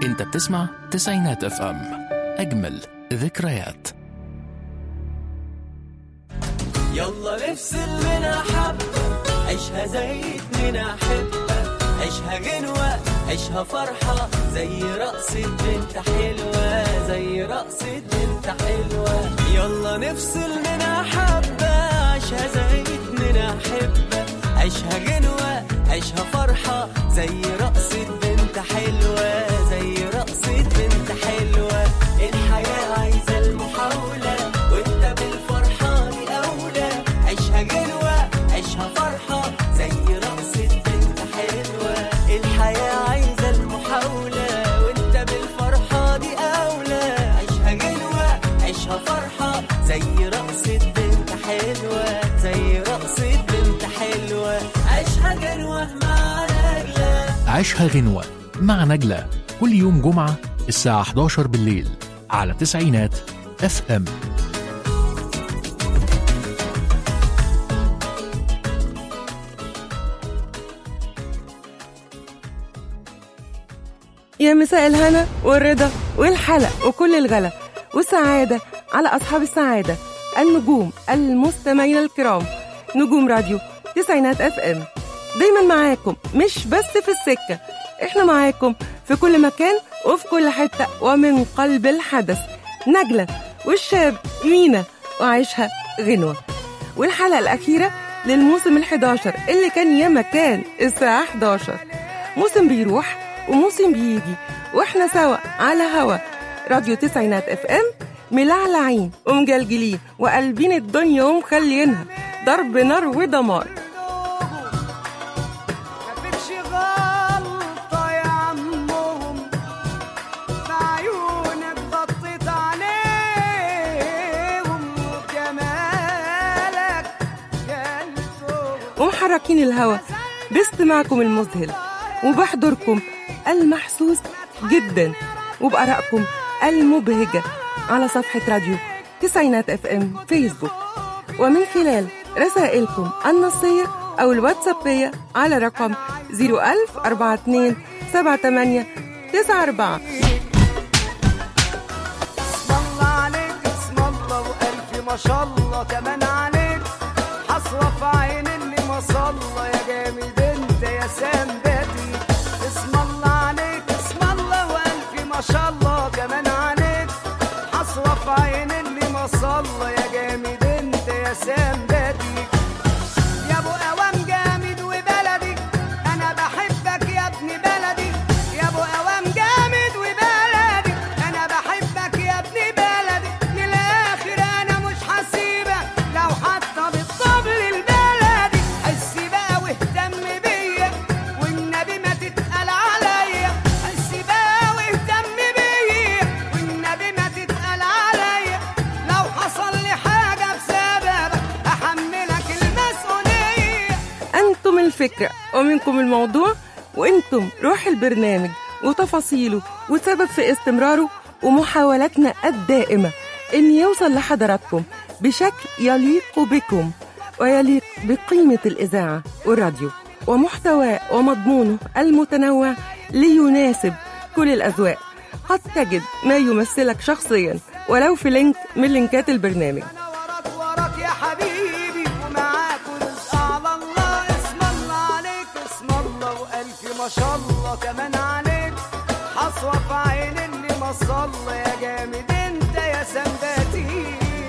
انت بتسمع تسعينات اف ام اجمل ذكريات يلا نفصل منها حبة عيشها زي اتنين أحبة عيشها غنوة عيشها فرحة زي رقصة بنت حلوة زي رقصة بنت حلوة يلا نفصل منها حبة عيشها زي اتنين أحبة عيشها غنوة عيشها فرحة زي رقصة بنت حلوة زي رقصة بنت حلوة الحياة عايزة المحاولة وانت بالفرحة دي أولى عيشها غنوة عيشها فرحة زي رقصة بنت حلوة الحياة عايزة المحاولة وانت بالفرحة دي أولى عيشها غنوة عيشها فرحة زي رقصة بنت حلوة زي رقصة بنت حلوة عيشها غنوة مع نجلة عيشها غنوة مع نجلة كل يوم جمعة الساعة 11 بالليل على تسعينات اف ام يا مساء الهنا والرضا والحلق وكل الغلا والسعادة على أصحاب السعادة النجوم المستمعين الكرام نجوم راديو تسعينات اف ام دايما معاكم مش بس في السكة احنا معاكم في كل مكان وفي كل حتة ومن قلب الحدث نجلة والشاب مينا وعيشها غنوة والحلقة الأخيرة للموسم ال11 اللي كان يا مكان الساعة 11 موسم بيروح وموسم بيجي واحنا سوا على هوا راديو تسعينات اف ام ملعلعين ومجلجلين وقلبين الدنيا ومخلينها ضرب نار ودمار مفيش غلطة يا عمهم بعيونك غطيت عليهم وجمالك جالسهم ومحركين الهوا باستماعكم المذهل وبحضوركم المحسوس جدا وبآرائكم المبهجة على صفحة راديو تسعينات اف ام فيسبوك ومن خلال رسائلكم النصية أو الواتسابية على رقم 01042 78 94 اسم الله عليك اسم الله وألف ما شاء الله كمان عليك حسرة في عين اللي ما صلى يا جامد انت يا سندتي اسم الله عليك اسم الله وألف ما شاء الله كمان عليك حسرة في عين اللي ما صلى يا جامد انت يا سندتي يا ابو اوام جامد وبلدي انا بحبك يا ابن بلدي يا ابو اوام جامد وبلدي انا بحبك يا ابن بلدي للاخر انا مش هسيبك لو حتى بالطبل البلدي حس بقى واهتم بيا والنبي ما تتقل عليا حس بقى واهتم بيا والنبي ما تتقل عليا لو حصل لي حاجه بسببك احملك المسؤوليه أنتم الفكرة ومنكم الموضوع وأنتم روح البرنامج وتفاصيله وسبب في استمراره ومحاولاتنا الدائمة إن يوصل لحضراتكم بشكل يليق بكم ويليق بقيمة الإذاعة والراديو ومحتواه ومضمونه المتنوع ليناسب كل الأذواق قد تجد ما يمثلك شخصيا ولو في لينك من لينكات البرنامج انا وراك وراك يا حبيبي ومعاك ورزق على الله اسم الله عليك اسم الله والف ما شاء الله كمان عليك حصوة في عين اللي ما صلى يا جامد انت يا سنداتي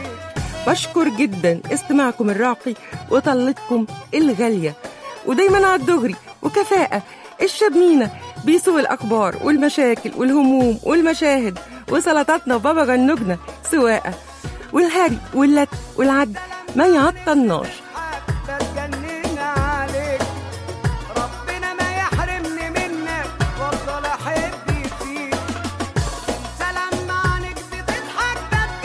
بشكر جدا استماعكم الراقي وطلتكم الغالية ودايما على الدغري وكفاءة الشاب مينا بيسوق الأخبار والمشاكل والهموم والمشاهد وسلطاتنا وبابا غنوجنا سواقة والهري واللت والعد ما يعطلناش حتى اتجنن عليك ربنا ما يحرمني منك وافضل احب فيك انت لما عنك بتضحك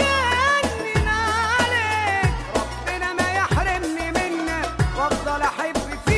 بتجنن عليك ربنا ما يحرمني منك وافضل احب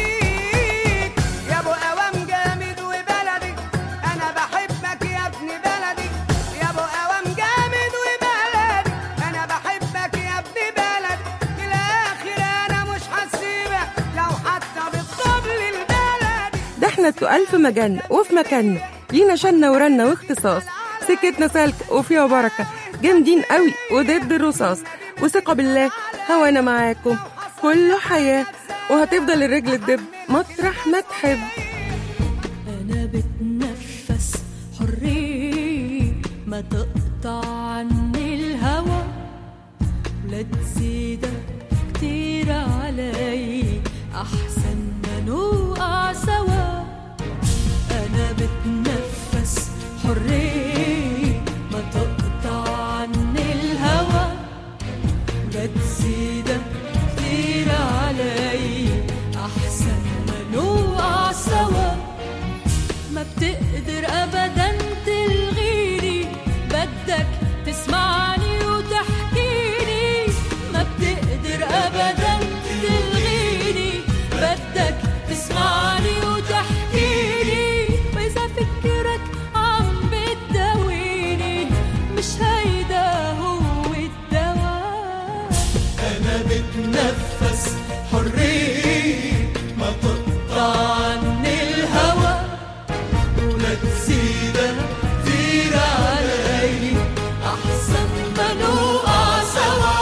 فيك يا ابو اوام جامد وبلدي انا بحبك يا ابن بلدي يا ابو اوام جامد وبلدي انا بحبك يا ابن بلدي الاخر انا مش هسيبك لو حتى بالطبل البلدي ده احنا التقال في مجالنا وفي مكاننا لينا شنة ورنة واختصاص سكتنا سلك وفيها بركة جامدين قوي وضد الرصاص وثقة بالله هوانا معاكم كله حياة وهتفضل الرجل تدب مطرح ما تحب أنا بتنفس حرية ما تقطع عني الهوى لا تزيدك كتير علي أحسن ما نوقع سوا أنا بتنفس حرية ما تقطع عني الهوى لا تزيدك كتير علي أحسن ما نوقع سوا ما بتقدر ابدا تلغيني بدك تسمعني وتحكيني ما بتقدر ابدا تلغيني بدك تسمعني وتحكيني واذا فكرك عم بتداويني مش هيدا هو الدواء انا بتنفس حرية ما تقطع عني الهوى ولا تزيدك كتير علي احسن ما نوقع سوا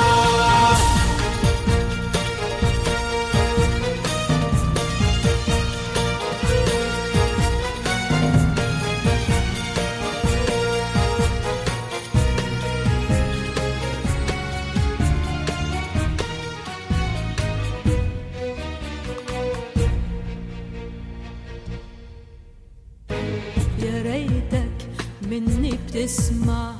يا ريتك مني بتسمع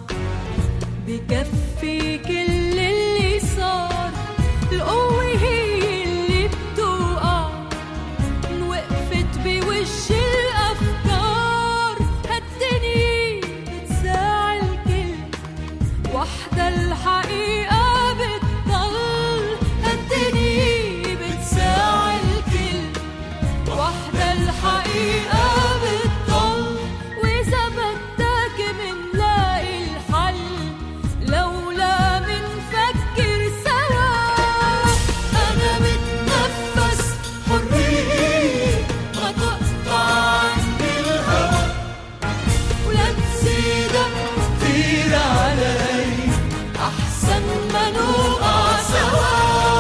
بكفي كل اللي صار القوة هي اللي بتوقع إن وقفت بوش الأفكار هالدنيا بتساعي الكل وحدة الحقيقة بتضل هالدنيا بتساعي الكل وحدة الحقيقة بتضل وإذا بدك منلاقي الحل لولا منفكر سوا أنا بتنفس حرية ما تقطع عني الهوى ولا تزيدك كتير علي أحسن ما نوقع سوا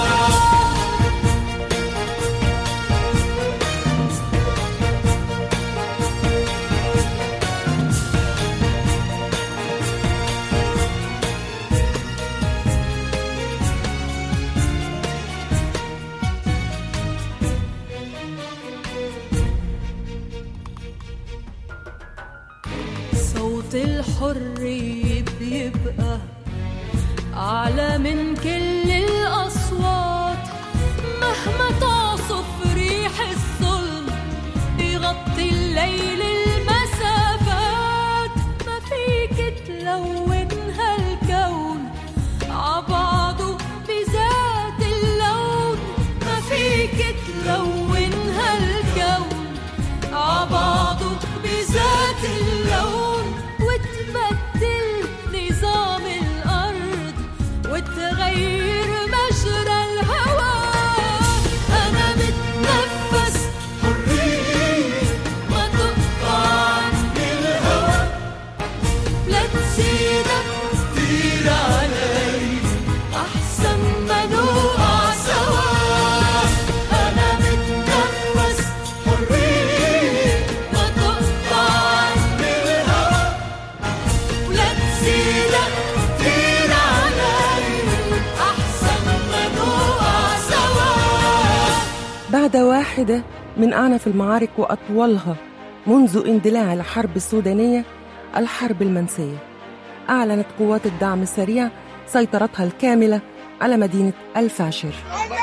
صوت الحرية بيبقى أعلى من كل الأصوات مهما تعصف ريح الظلم يغطي الليل المسافات ما فيك تلون هالكون عبعضه بذات اللون ما فيك تلون هالكون عبعضه بذات اللون وتبدل نظام الأرض وتغير مجرى الهوى أنا بتنفس حرية ما تقطع عني الهوى لا تزيدك كتير علي أحسن ما نوقع سوا أنا بتنفس حرية ما تقطع عني الهوى ولا تزيدك كتير علي أحسن ما نوقع سوا بعد واحدة من أعنف المعارك وأطولها منذ اندلاع الحرب السودانية الحرب المنسية أعلنت قوات الدعم السريع سيطرتها الكاملة على مدينة الفاشر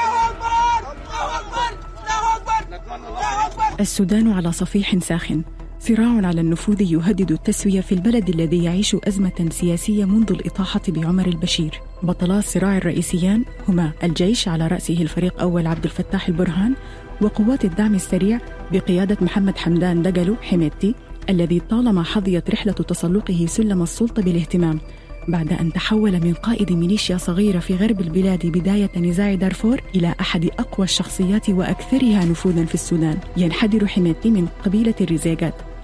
السودان على صفيح ساخن صراع على النفوذ يهدد التسوية في البلد الذي يعيش أزمة سياسية منذ الإطاحة بعمر البشير بطلا الصراع الرئيسيان هما الجيش على رأسه الفريق أول عبد الفتاح البرهان وقوات الدعم السريع بقيادة محمد حمدان دقلو حميدتي الذي طالما حظيت رحلة تسلقه سلم السلطة بالاهتمام بعد أن تحول من قائد ميليشيا صغيرة في غرب البلاد بداية نزاع دارفور إلى أحد أقوى الشخصيات وأكثرها نفوذا في السودان ينحدر حميدتي من قبيلة الرزيقات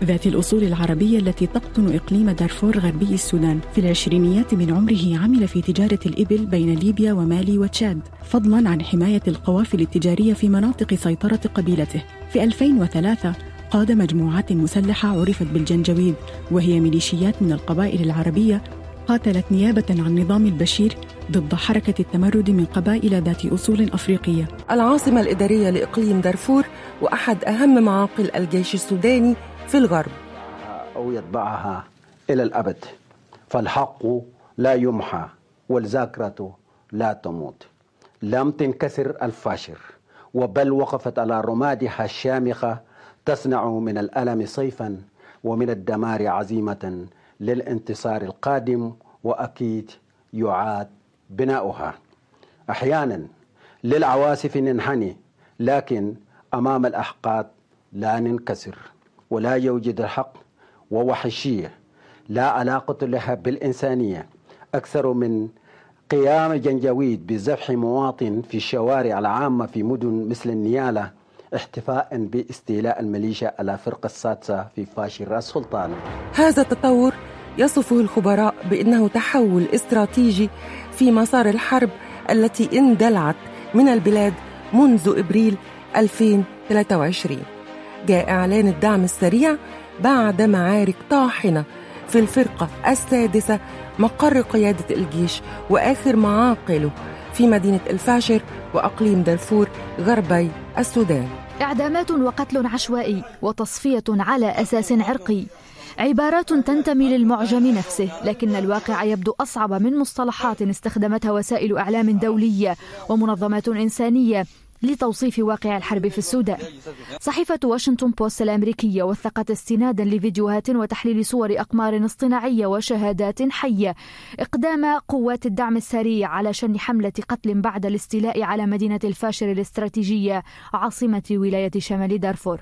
ذات الأصول العربية التي تقطن إقليم دارفور غربي السودان في العشرينيات من عمره عمل في تجارة الإبل بين ليبيا ومالي وتشاد فضلا عن حماية القوافل التجارية في مناطق سيطرة قبيلته في 2003 قاد مجموعات مسلحة عرفت بالجنجويد وهي ميليشيات من القبائل العربية قاتلت نيابة عن نظام البشير ضد حركة التمرد من قبائل ذات أصول أفريقية العاصمة الإدارية لإقليم دارفور وأحد أهم معاقل الجيش السوداني في الغرب أو يتبعها إلى الأبد فالحق لا يمحى والذاكرة لا تموت لم تنكسر الفاشر وبل وقفت على رمادها الشامخة تصنع من الألم صيفا ومن الدمار عزيمة للانتصار القادم وأكيد يعاد بناؤها أحيانا للعواصف ننحني لكن أمام الأحقاد لا ننكسر ولا يوجد الحق ووحشية لا علاقة لها بالإنسانية أكثر من قيام جنجويد بذبح مواطن في الشوارع العامة في مدن مثل النيالة احتفاء باستيلاء الميليشيا على فرقة السادسة في فاشر السلطان هذا التطور يصفه الخبراء بأنه تحول استراتيجي في مسار الحرب التي اندلعت من البلاد منذ إبريل 2023 جاء إعلان الدعم السريع بعد معارك طاحنة في الفرقة السادسة مقر قيادة الجيش وآخر معاقله في مدينة الفاشر وأقليم دارفور غربي السودان إعدامات وقتل عشوائي وتصفية على أساس عرقي عبارات تنتمي للمعجم نفسه لكن الواقع يبدو أصعب من مصطلحات استخدمتها وسائل إعلام دولية ومنظمات إنسانية لتوصيف واقع الحرب في السودان صحيفة واشنطن بوست الأمريكية وثقت استنادا لفيديوهات وتحليل صور أقمار اصطناعية وشهادات حية إقدام قوات الدعم السريع على شن حملة قتل بعد الاستيلاء على مدينة الفاشر الاستراتيجية عاصمة ولاية شمال دارفور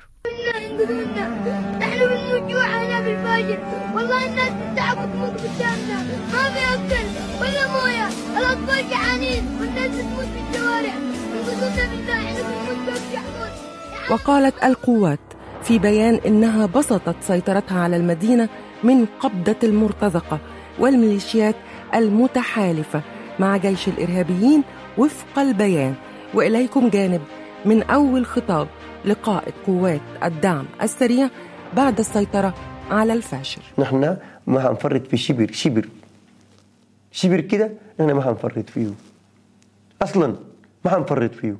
نحن بنموت جوع هنا بالفجر والله الناس تتعب وتموت قدامنا ما في اكل ولا مويه الاطفال جعانين والناس بتموت في الشوارع انقذونا بالله احنا بنموت بس يحمون وقالت القوات في بيان إنها بسطت سيطرتها على المدينة من قبضة المرتزقة والميليشيات المتحالفة مع جيش الإرهابيين وفق البيان وإليكم جانب من أول خطاب لقائد قوات الدعم السريع بعد السيطرة على الفاشر نحن ما هنفرط في شبر شبر شبر كده نحن ما هنفرط فيه اصلا ما هنفرط فيه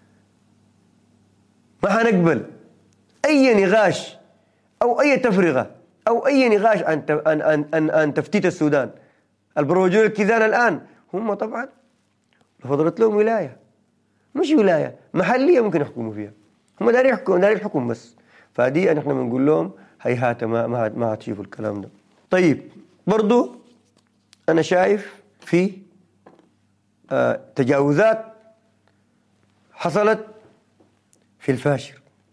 ما هنقبل اي نقاش او اي تفرقه او اي نقاش عن ت- عن عن عن, عن تفتيت السودان البروجول الكيزان الان هم طبعا فضلت لهم ولايه مش ولايه محليه ممكن يحكموا فيها هم دارين يحكموا دارين الحكم بس فدي نحن بنقول لهم هيهات ما ما ما هتشوفوا الكلام ده طيب برضو انا شايف في آه تجاوزات حصلت في الفاشر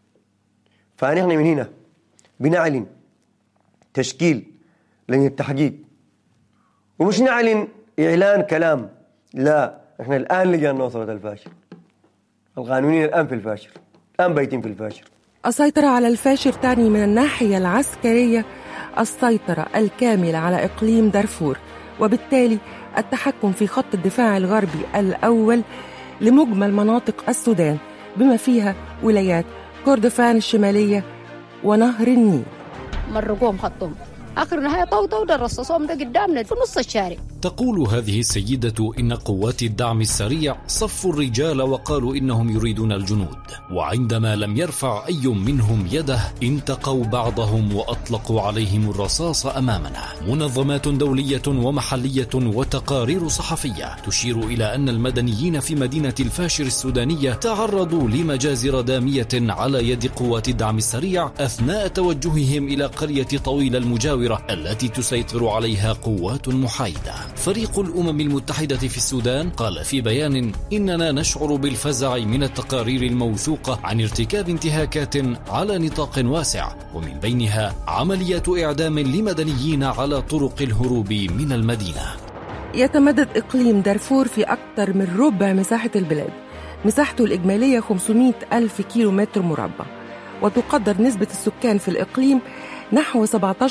فنحن من هنا بنعلن تشكيل لجنة التحقيق ومش نعلن إعلان كلام لا احنا الآن لجان وصلت الفاشر القانونيين الآن في الفاشر الآن بايتين في الفاشر السيطرة على الفاشر تعني من الناحية العسكرية السيطرة الكاملة على إقليم دارفور وبالتالي التحكم في خط الدفاع الغربي الأول لمجمل مناطق السودان بما فيها ولايات كردفان الشمالية ونهر النيل مرقوهم خطهم اخر نهايه طوطوا ده رصصوهم ده قدامنا في نص الشارع تقول هذه السيدة إن قوات الدعم السريع صفوا الرجال وقالوا إنهم يريدون الجنود وعندما لم يرفع أي منهم يده انتقوا بعضهم وأطلقوا عليهم الرصاص أمامنا منظمات دولية ومحلية وتقارير صحفية تشير إلى أن المدنيين في مدينة الفاشر السودانية تعرضوا لمجازر دامية على يد قوات الدعم السريع أثناء توجههم إلى قرية طويل المجاورة التي تسيطر عليها قوات محايدة فريق الأمم المتحدة في السودان قال في بيان إننا نشعر بالفزع من التقارير الموثوقة عن ارتكاب انتهاكات على نطاق واسع ومن بينها عمليات إعدام لمدنيين على طرق الهروب من المدينة يتمدد إقليم دارفور في أكثر من ربع مساحة البلاد مساحته الإجمالية 500 ألف كيلو متر مربع وتقدر نسبة السكان في الإقليم نحو 17%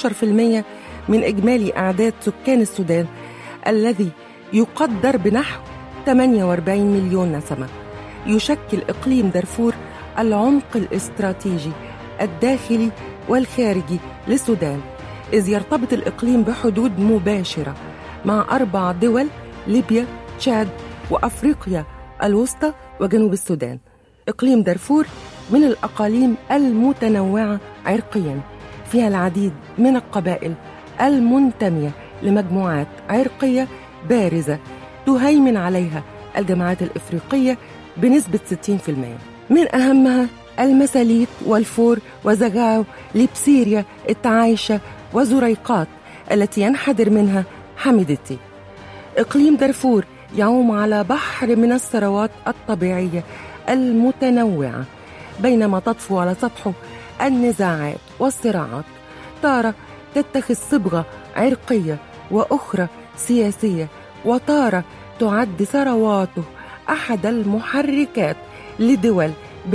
من إجمالي أعداد سكان السودان الذي يقدر بنحو 48 مليون نسمة يشكل إقليم دارفور العمق الاستراتيجي الداخلي والخارجي للسودان إذ يرتبط الإقليم بحدود مباشرة مع أربع دول ليبيا، تشاد وأفريقيا الوسطى وجنوب السودان. إقليم دارفور من الأقاليم المتنوعة عرقياً فيها العديد من القبائل المنتمية لمجموعات عرقية بارزة تهيمن عليها الجماعات الإفريقية بنسبة 60% من أهمها المساليت والفور وزغاو لبسيريا التعايشة وزريقات التي ينحدر منها حميدتي إقليم دارفور يعوم على بحر من الثروات الطبيعية المتنوعة بينما تطفو على سطحه النزاعات والصراعات تارة تتخذ صبغة عرقية وأخرى سياسية وتارة تعد ثرواته أحد المحركات لدول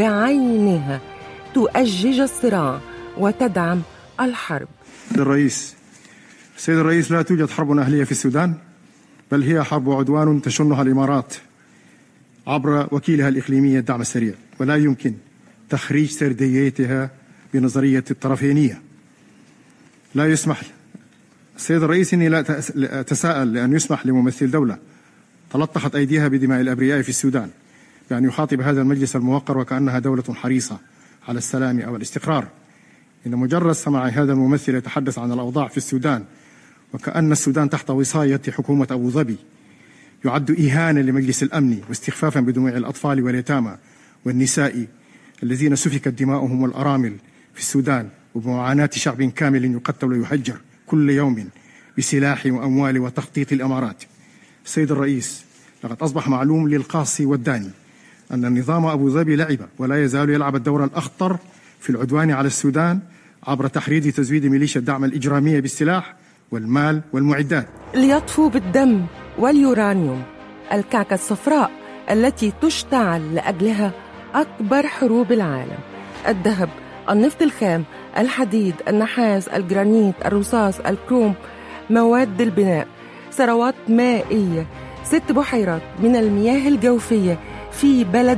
بعينها تؤجج الصراع وتدعم الحرب سيد الرئيس سيد الرئيس لا توجد حرب أهلية في السودان بل هي حرب عدوان تشنها الإمارات عبر وكيلها الإقليمي الدعم السريع ولا يمكن تخريج سرديتها بنظرية الطرفينية لا يسمح السيد الرئيس إني لا أتساءل لأن يسمح لممثل دولة تلطخت أيديها بدماء الأبرياء في السودان بأن يخاطب هذا المجلس الموقر وكأنها دولة حريصة على السلام أو الاستقرار إن مجرد سماع هذا الممثل يتحدث عن الأوضاع في السودان وكأن السودان تحت وصاية حكومة أبو ظبي يعد إهانة لمجلس الأمن واستخفافا بدموع الأطفال واليتامى والنساء الذين سفكت دماؤهم والأرامل في السودان وبمعاناة شعب كامل يقتل ويهجر كل يوم بسلاح وأموال وتخطيط الإمارات السيد الرئيس لقد أصبح معلوم للقاصي والداني أن النظام أبو ظبي لعب ولا يزال يلعب الدور الأخطر في العدوان على السودان عبر تحريض تزويد ميليشيا الدعم الإجرامية بالسلاح والمال والمعدات ليطفو بالدم واليورانيوم الكعكة الصفراء التي تشتعل لأجلها أكبر حروب العالم الذهب النفط الخام الحديد النحاس الجرانيت الرصاص الكروم مواد البناء ثروات مائية ست بحيرات من المياه الجوفية في بلد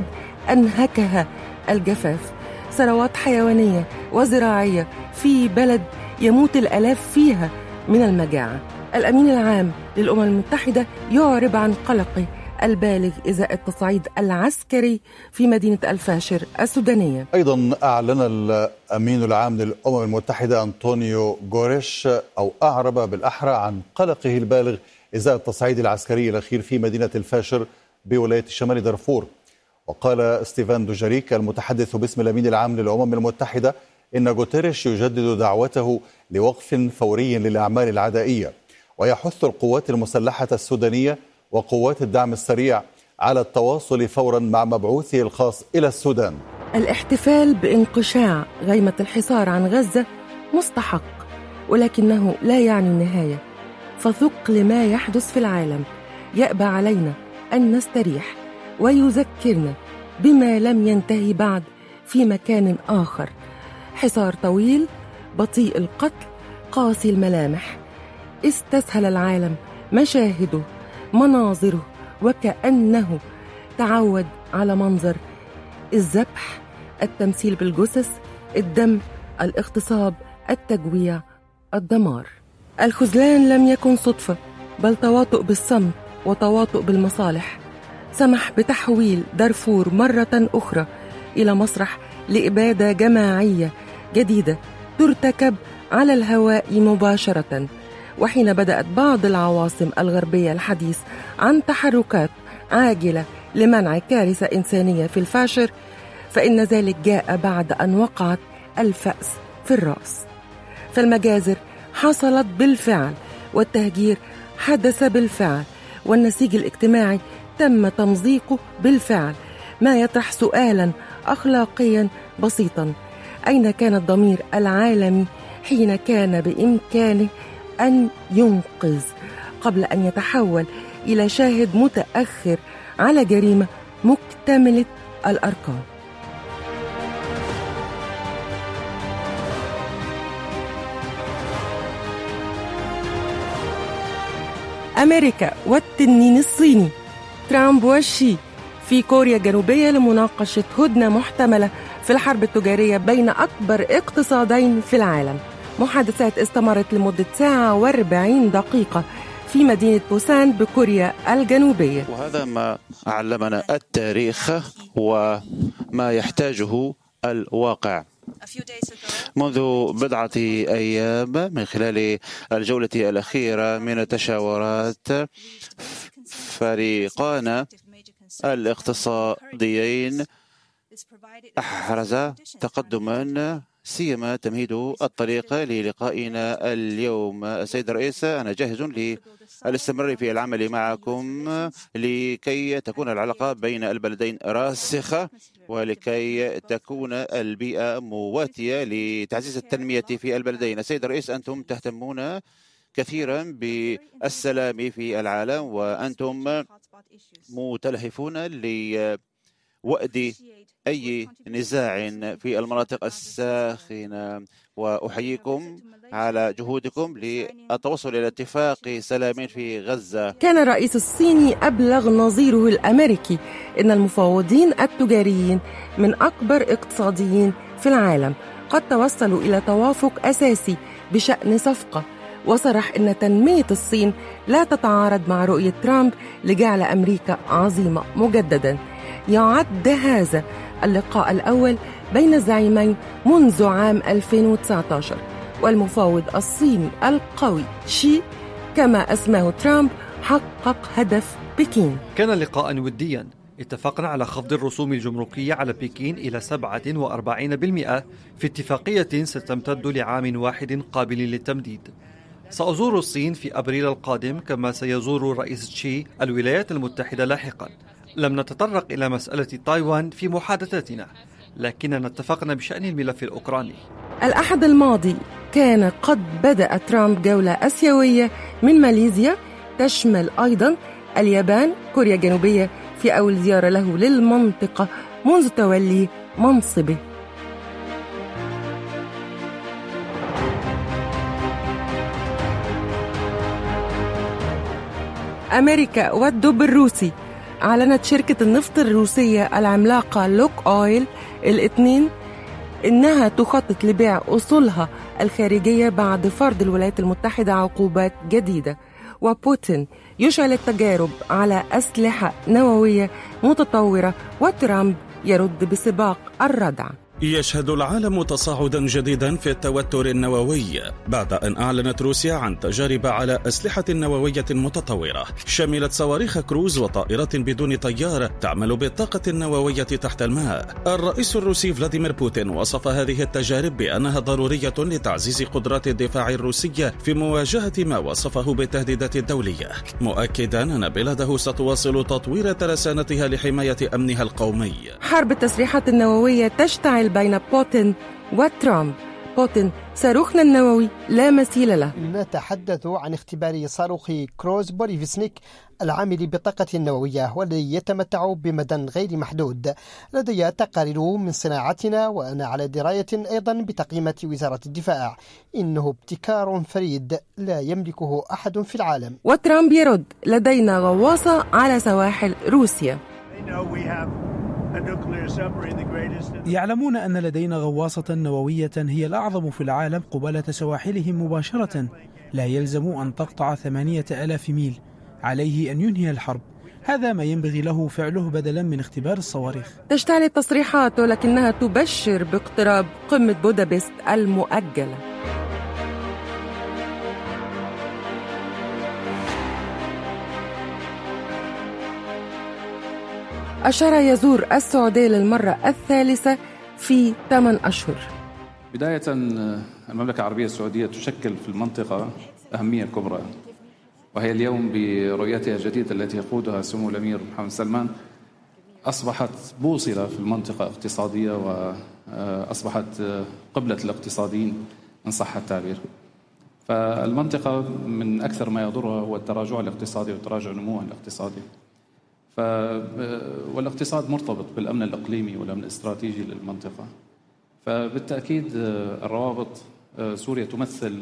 أنهكها الجفاف ثروات حيوانية وزراعية في بلد يموت الآلاف فيها من المجاعة الأمين العام للأمم المتحدة يعرب عن قلقه البالغ إزاء التصعيد العسكري في مدينة الفاشر السودانية أيضا أعلن الأمين العام للأمم المتحدة أنطونيو غوريش أو أعرب بالأحرى عن قلقه البالغ إزاء التصعيد العسكري الأخير في مدينة الفاشر بولاية شمال دارفور وقال ستيفان دوجاريك المتحدث باسم الأمين العام للأمم المتحدة إن غوتيريش يجدد دعوته لوقف فوري للأعمال العدائية ويحث القوات المسلحة السودانية وقوات الدعم السريع على التواصل فورا مع مبعوثه الخاص إلى السودان الاحتفال بانقشاع غيمة الحصار عن غزة مستحق ولكنه لا يعني النهاية فثقل ما يحدث في العالم يأبى علينا أن نستريح ويذكرنا بما لم ينتهي بعد في مكان آخر حصار طويل بطيء القتل قاسي الملامح استسهل العالم مشاهده مناظره وكأنه تعود على منظر الذبح التمثيل بالجثث الدم الاغتصاب التجويع الدمار الخذلان لم يكن صدفة بل تواطؤ بالصمت وتواطؤ بالمصالح سمح بتحويل دارفور مرة أخرى إلى مسرح لإبادة جماعية جديدة ترتكب على الهواء مباشرة وحين بدأت بعض العواصم الغربية الحديث عن تحركات عاجلة لمنع كارثة إنسانية في الفاشر فإن ذلك جاء بعد أن وقعت الفأس في الرأس فالمجازر حصلت بالفعل والتهجير حدث بالفعل والنسيج الاجتماعي تم تمزيقه بالفعل ما يطرح سؤالا اخلاقيا بسيطا اين كان الضمير العالمي حين كان بامكانه ان ينقذ قبل ان يتحول الى شاهد متاخر على جريمه مكتمله الارقام أمريكا والتنين الصيني ترامب والشي في كوريا الجنوبية لمناقشة هدنة محتملة في الحرب التجارية بين أكبر اقتصادين في العالم محادثات استمرت لمدة ساعة واربعين دقيقة في مدينة بوسان بكوريا الجنوبية وهذا ما علمنا التاريخ وما يحتاجه الواقع منذ بضعة أيام من خلال الجولة الأخيرة من التشاورات فريقان الاقتصاديين أحرز تقدما سيما تمهيد الطريق للقائنا اليوم السيد الرئيس أنا جاهز للاستمرار في العمل معكم لكي تكون العلاقة بين البلدين راسخة ولكي تكون البيئة مواتية لتعزيز التنمية في البلدين السيد الرئيس أنتم تهتمون كثيرا بالسلام في العالم وأنتم متلهفون لوأد أي نزاع في المناطق الساخنة وأحييكم على جهودكم للتوصل إلى اتفاق سلام في غزة كان الرئيس الصيني أبلغ نظيره الأمريكي إن المفاوضين التجاريين من أكبر اقتصاديين في العالم قد توصلوا إلى توافق أساسي بشأن صفقة وصرح أن تنمية الصين لا تتعارض مع رؤية ترامب لجعل أمريكا عظيمة مجددا يعد هذا اللقاء الأول بين الزعيمين منذ عام 2019 والمفاوض الصيني القوي شي كما أسماه ترامب حقق هدف بكين كان لقاء وديا اتفقنا على خفض الرسوم الجمركية على بكين إلى 47% في اتفاقية ستمتد لعام واحد قابل للتمديد سأزور الصين في أبريل القادم كما سيزور الرئيس تشي الولايات المتحدة لاحقا لم نتطرق إلى مسألة تايوان في محادثاتنا لكننا اتفقنا بشأن الملف الأوكراني الأحد الماضي كان قد بدأ ترامب جولة أسيوية من ماليزيا تشمل أيضا اليابان كوريا الجنوبية في أول زيارة له للمنطقة منذ تولي منصبه أمريكا والدب الروسي أعلنت شركة النفط الروسية العملاقة لوك أويل الاثنين إنها تخطط لبيع أصولها الخارجية بعد فرض الولايات المتحدة عقوبات جديدة وبوتين يشعل التجارب على أسلحة نووية متطورة وترامب يرد بسباق الردع يشهد العالم تصاعدا جديدا في التوتر النووي بعد ان اعلنت روسيا عن تجارب على اسلحه نوويه متطوره شملت صواريخ كروز وطائرات بدون طيار تعمل بالطاقه النوويه تحت الماء الرئيس الروسي فلاديمير بوتين وصف هذه التجارب بانها ضروريه لتعزيز قدرات الدفاع الروسيه في مواجهه ما وصفه بالتهديدات الدوليه مؤكدا ان بلاده ستواصل تطوير ترسانتها لحمايه امنها القومي حرب التسليحات النووية تشتعل بين بوتين وترامب بوتين صاروخنا النووي لا مثيل له نتحدث عن اختبار صاروخ كروز بوليفسنيك العامل بطاقة نووية والذي يتمتع بمدى غير محدود لدي تقارير من صناعتنا وأنا على دراية أيضا بتقييمات وزارة الدفاع إنه ابتكار فريد لا يملكه أحد في العالم وترامب يرد لدينا غواصة على سواحل روسيا يعلمون أن لدينا غواصة نووية هي الأعظم في العالم قبالة سواحلهم مباشرة لا يلزم أن تقطع ثمانية ألاف ميل عليه أن ينهي الحرب هذا ما ينبغي له فعله بدلا من اختبار الصواريخ تشتعل التصريحات ولكنها تبشر باقتراب قمة بودابست المؤجلة أشار يزور السعودية للمرة الثالثة في ثمان أشهر بداية المملكة العربية السعودية تشكل في المنطقة أهمية كبرى وهي اليوم برؤيتها الجديدة التي يقودها سمو الأمير محمد سلمان أصبحت بوصلة في المنطقة اقتصادية وأصبحت قبلة الاقتصاديين إن صح التعبير فالمنطقة من أكثر ما يضرها هو التراجع الاقتصادي وتراجع نموها الاقتصادي ف والاقتصاد مرتبط بالامن الاقليمي والامن الاستراتيجي للمنطقه فبالتاكيد الروابط سوريا تمثل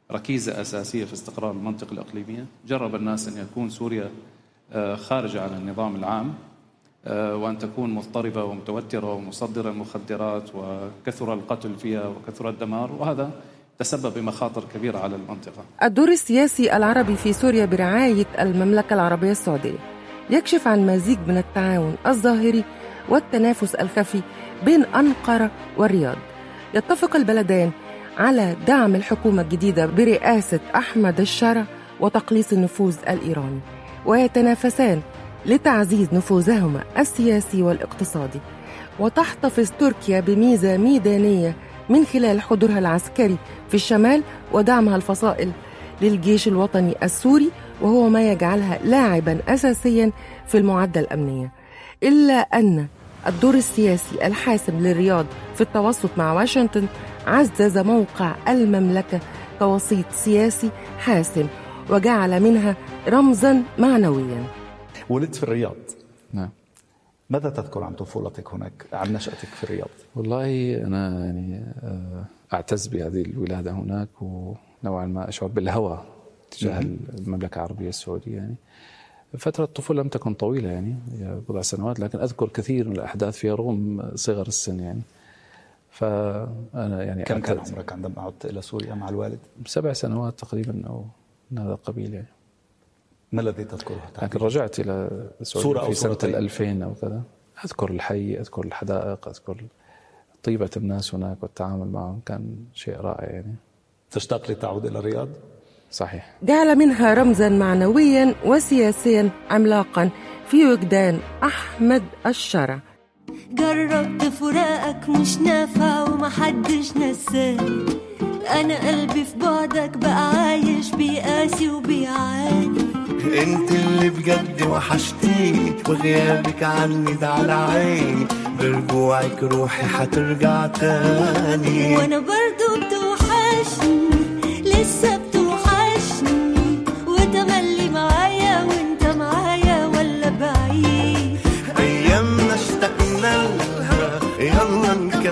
ركيزة أساسية في استقرار المنطقة الإقليمية جرب الناس أن يكون سوريا آه، خارجة عن النظام العام آه، وأن تكون مضطربة ومتوترة ومصدرة المخدرات وكثر القتل فيها وكثر الدمار وهذا تسبب بمخاطر كبيرة على المنطقة الدور السياسي العربي في سوريا برعاية المملكة العربية السعودية يكشف عن مزيج من التعاون الظاهري والتنافس الخفي بين أنقرة والرياض يتفق البلدان على دعم الحكومة الجديدة برئاسة أحمد الشرع وتقليص النفوذ الإيراني ويتنافسان لتعزيز نفوذهما السياسي والاقتصادي وتحتفظ تركيا بميزة ميدانية من خلال حضورها العسكري في الشمال ودعمها الفصائل للجيش الوطني السوري وهو ما يجعلها لاعبا أساسيا في المعدة الأمنية إلا أن الدور السياسي الحاسم للرياض في التوسط مع واشنطن عزز موقع المملكة كوسيط سياسي حاسم وجعل منها رمزا معنويا ولدت في الرياض نعم ماذا تذكر عن طفولتك هناك عن نشأتك في الرياض والله أنا يعني آه، أعتز بهذه الولادة هناك ونوعا ما أشعر بالهوى تجاه المملكة العربية السعودية يعني فترة الطفولة لم تكن طويلة يعني هي بضع سنوات لكن أذكر كثير من الأحداث فيها رغم صغر السن يعني فأنا يعني كم كان أعتز- عمرك عندما عدت إلى سوريا مع الوالد؟ سبع سنوات تقريبا أو من هذا القبيل يعني ما الذي تذكره؟ لكن رجعت إلى صورة السعودية أو في سنة صورتين؟ الألفين أو كذا أذكر الحي أذكر الحدائق أذكر طيبة الناس هناك والتعامل معهم كان شيء رائع يعني تشتاق لتعود إلى الرياض؟ صحيح جعل منها رمزا معنويا وسياسيا عملاقا في وجدان أحمد الشرع جربت فراقك مش نافع ومحدش نساني انا قلبي في بعدك بقى عايش بيقاسي وبيعاني انت اللي بجد وحشتيني وغيابك عني ده على عيني برجوعك روحي هترجع تاني وانا برضو بتوحشني لسه بتوحشني وتملي معايا وانت معايا ولا بعيد ايامنا اشتقنا لها يلا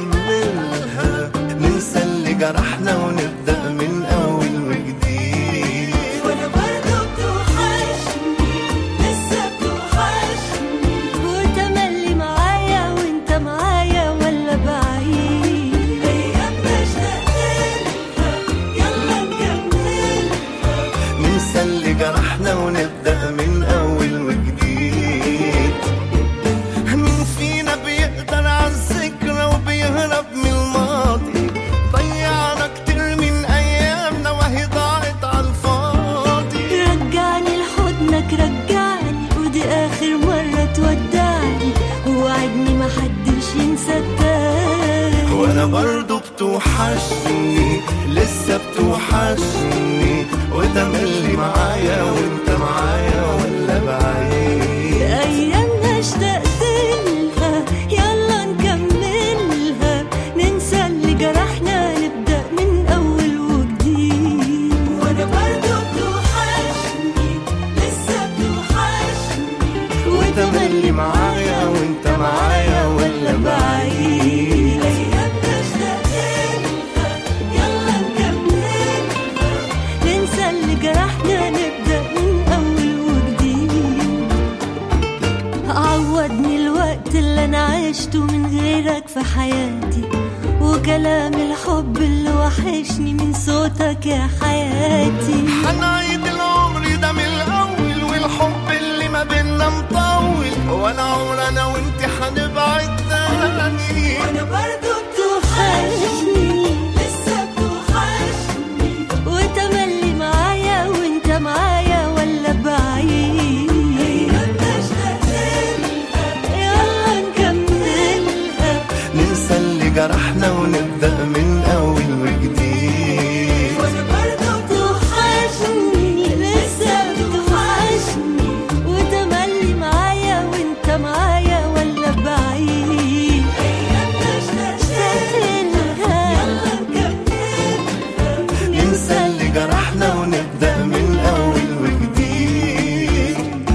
نكملها ننسى اللي جرحنا ونبدا من اول وجديد وانا برضو بتوحشني لسه بتوحشني وتملي معايا وانت معايا ولا بعيد ايامنا اشتقنا يلا نكملها ننسى اللي جرحنا ونبدا من اول وجديد مين فينا بيقدر على الذكرى وبيهرب من الماضي ضيعنا كتير من ايامنا وهي ضاعت على الفاضي رجعني لحضنك رجعني ودي اخر مرة تودعني ووعدني محدش ينسى التاني وانا برضو بتوحشني لسه بتوحشني وده ملي معايا وانت معايا ولا بعيد ايامنا اشتقت لها يلا نكملها ننسى اللي جرحنا نبدا من اول وجديد وانا برضو بتوحشني لسه بتوحشني وتملي معايا وانت معايا ولا بعيد ايامنا اشتقت لها يلا نكملها ننسى اللي جرحنا نبدا من اول وجديد عودني الوقت اللي انا عشته من غيرك في حياتي وكلام الحب اللي وحشني من صوتك يا حياتي حنعيد العمر ده من الاول والحب اللي ما بينا مطول ولا عمر انا وانت حنبعد تاني وانا برضو بتوحشني لسه بتوحشني وتملي معايا وانت معايا ولا بعيد ايامنا اشتقت لها يلا نكملها ننسى اللي جرحنا ونبدا من اول وجديد وانا برضو بتوحشني لسه بتوحشني وتملي معايا وانت معايا ولا بعيد ايامنا اشتقت لها يلا نكملها ننسى اللي جرحنا ونبدا من اول وجديد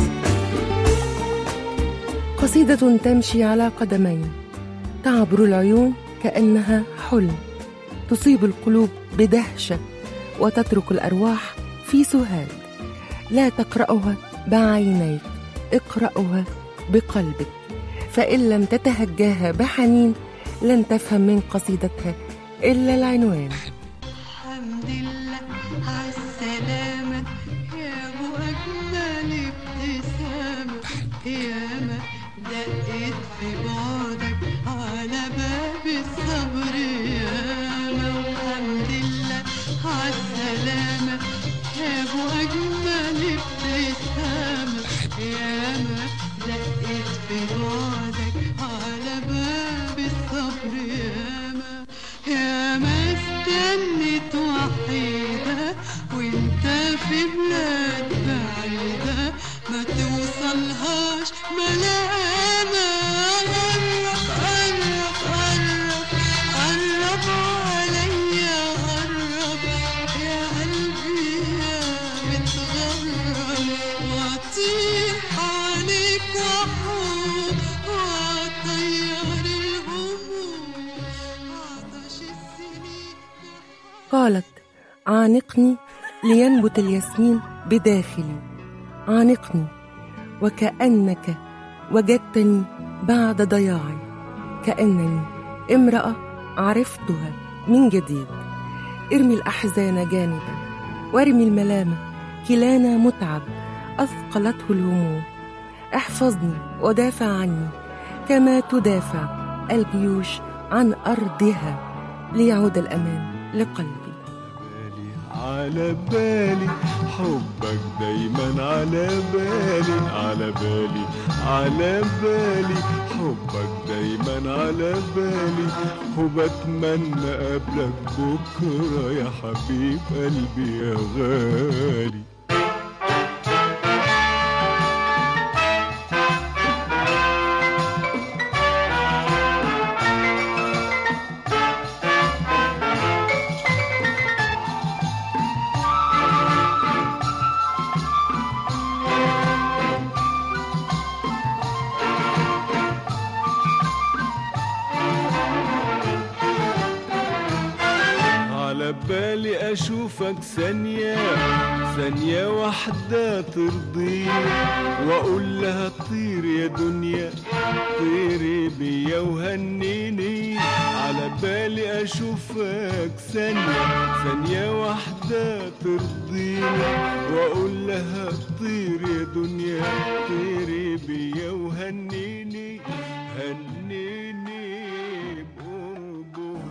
قصيدة تمشي على قدمين تعبر العيون كأنها حلم تصيب القلوب بدهشة وتترك الأرواح في سهاد لا تقرأها بعينيك اقرأها بقلبك فإن لم تتهجاها بحنين لن تفهم من قصيدتها إلا العنوان الحمد لله عالسلامة يا أبو أجمل ابتسامة ياما دقت في بعدك على باب الصبر ياما والحمد لله عالسلامة يا أبو أجمل ابتسامة ياما دقت في بعدك على باب الصبر ياما ياما استنت وحيدة وانت في بلاد بعيدة ما توصلهاش ملامة قرب قرب قرب قرب عليا قرب يا قلبي يا متغرب واطيح عليك وحوم واطير الهموم عطش السنين قالت عانقني لينبت الياسمين بداخلي عانقني وكأنك وجدتني بعد ضياعي كأنني امرأة عرفتها من جديد ارمي الأحزان جانبا وارمي الملامة كلانا متعب أثقلته الهموم احفظني ودافع عني كما تدافع الجيوش عن أرضها ليعود الأمان لقلبي على بالي حبك دايما على بالي على بالي على بالي حبك دايما على بالي وبتمنى قبلك بكرة يا حبيب قلبي يا غالي على بالي اشوفك ثانية ثانية واحدة ترضيني واقول لها طير يا دنيا طيري بيا وهنيني على بالي اشوفك ثانية ثانية واحدة ترضيني واقول لها طير يا دنيا طيري بيا وهنيني هنيني بقربه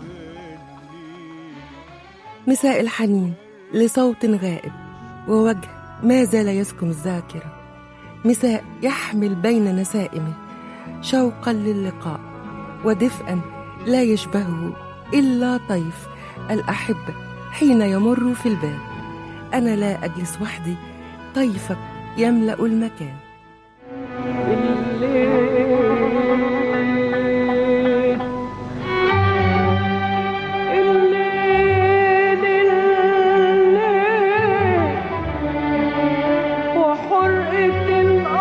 مساء الحنين لصوت غائب ووجه ما زال يسكن الذاكرة مساء يحمل بين نسائمه شوقا للقاء ودفئا لا يشبهه إلا طيف الأحبة حين يمر في الباب أنا لا أجلس وحدي طيفك يملأ المكان وحرقة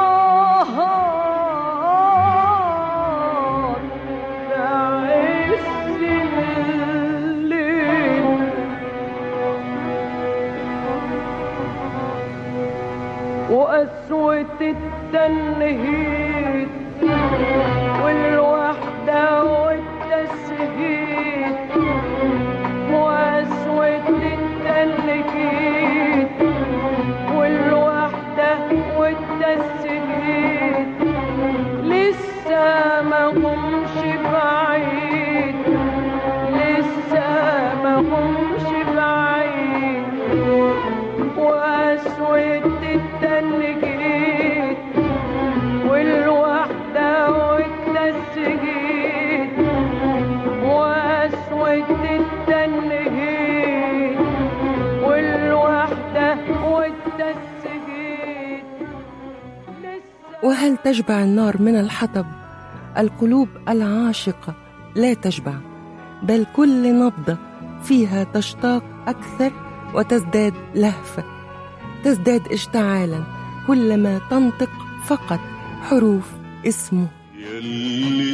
النهار تعز الليل وقسوة التنهيد والوحدة والتسهيد وقسوة التنهيد والوحدة والتسهيد لسه ما همش بعيد لسه ما همش بعيد وقسوة التنجيد والوحدة والتسجيل وقسوة التنجيد والوحدة والتسجيل وهل تشبع النار من الحطب القلوب العاشقة لا تشبع بل كل نبضة فيها تشتاق أكثر وتزداد لهفة تزداد اشتعالا كلما تنطق فقط حروف اسمه يلي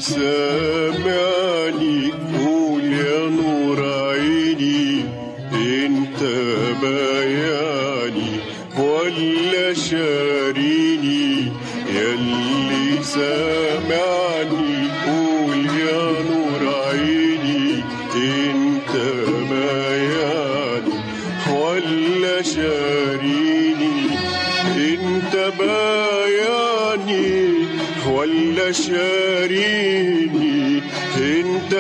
سامعني قول يا نور عيني انت بايعني ولا شاريني يلي سامعني قول يا نور عيني انت بايعني ولا شاريني انت بايعني ولا شاريني انت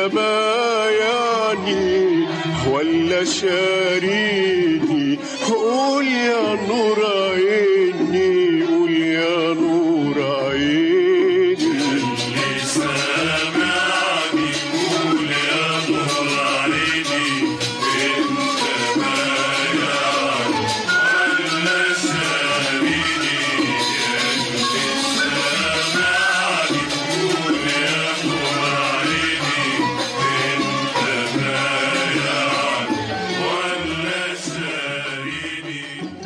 بايعني ولا شاريني قول يا نور عيني قول يا نور عيني اللي سامعني قول يا نور عيني انت بايعني ولا شاريني اللي سامعني قول يا نور عيني انت بايعني ولا شاريني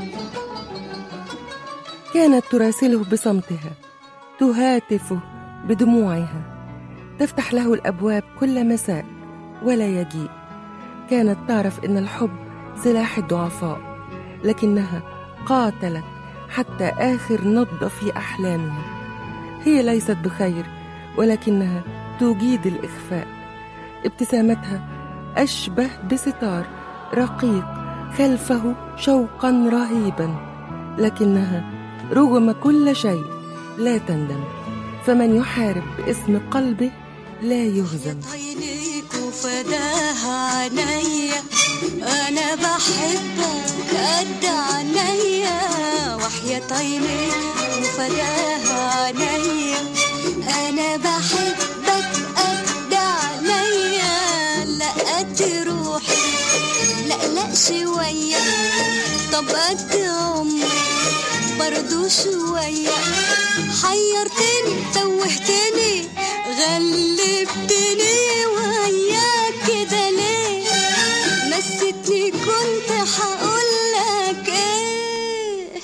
كانت تراسله بصمتها تهاتفه بدموعها تفتح له الابواب كل مساء ولا يجيء كانت تعرف ان الحب سلاح الضعفاء لكنها قاتلت حتى اخر نبضه في احلامها هي ليست بخير ولكنها تجيد الاخفاء ابتسامتها اشبه بستار رقيق خلفه شوقا رهيبا لكنها رغم كل شيء لا تندم فمن يحارب باسم قلبه لا يهزم عينيك وفداها عينيا انا بحبك قد عينيا وحياة عينيك وفداها عينيا انا بحبك قد عينيا لا قد روحي لا لا شوية طب قد عمري برضو شوية حيرتني توهتني غلبتني وياك كده ليه نسيتني كنت هقولك ايه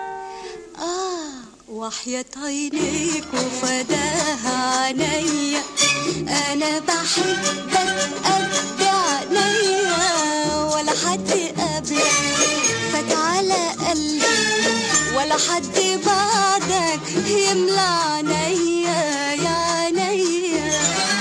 اه وحياة عينيك وفداها عينيا انا بحبك قد عينيا ولا حد قبلك فات على قلبي ولا حد بعدك يملى عينيا يا عينيا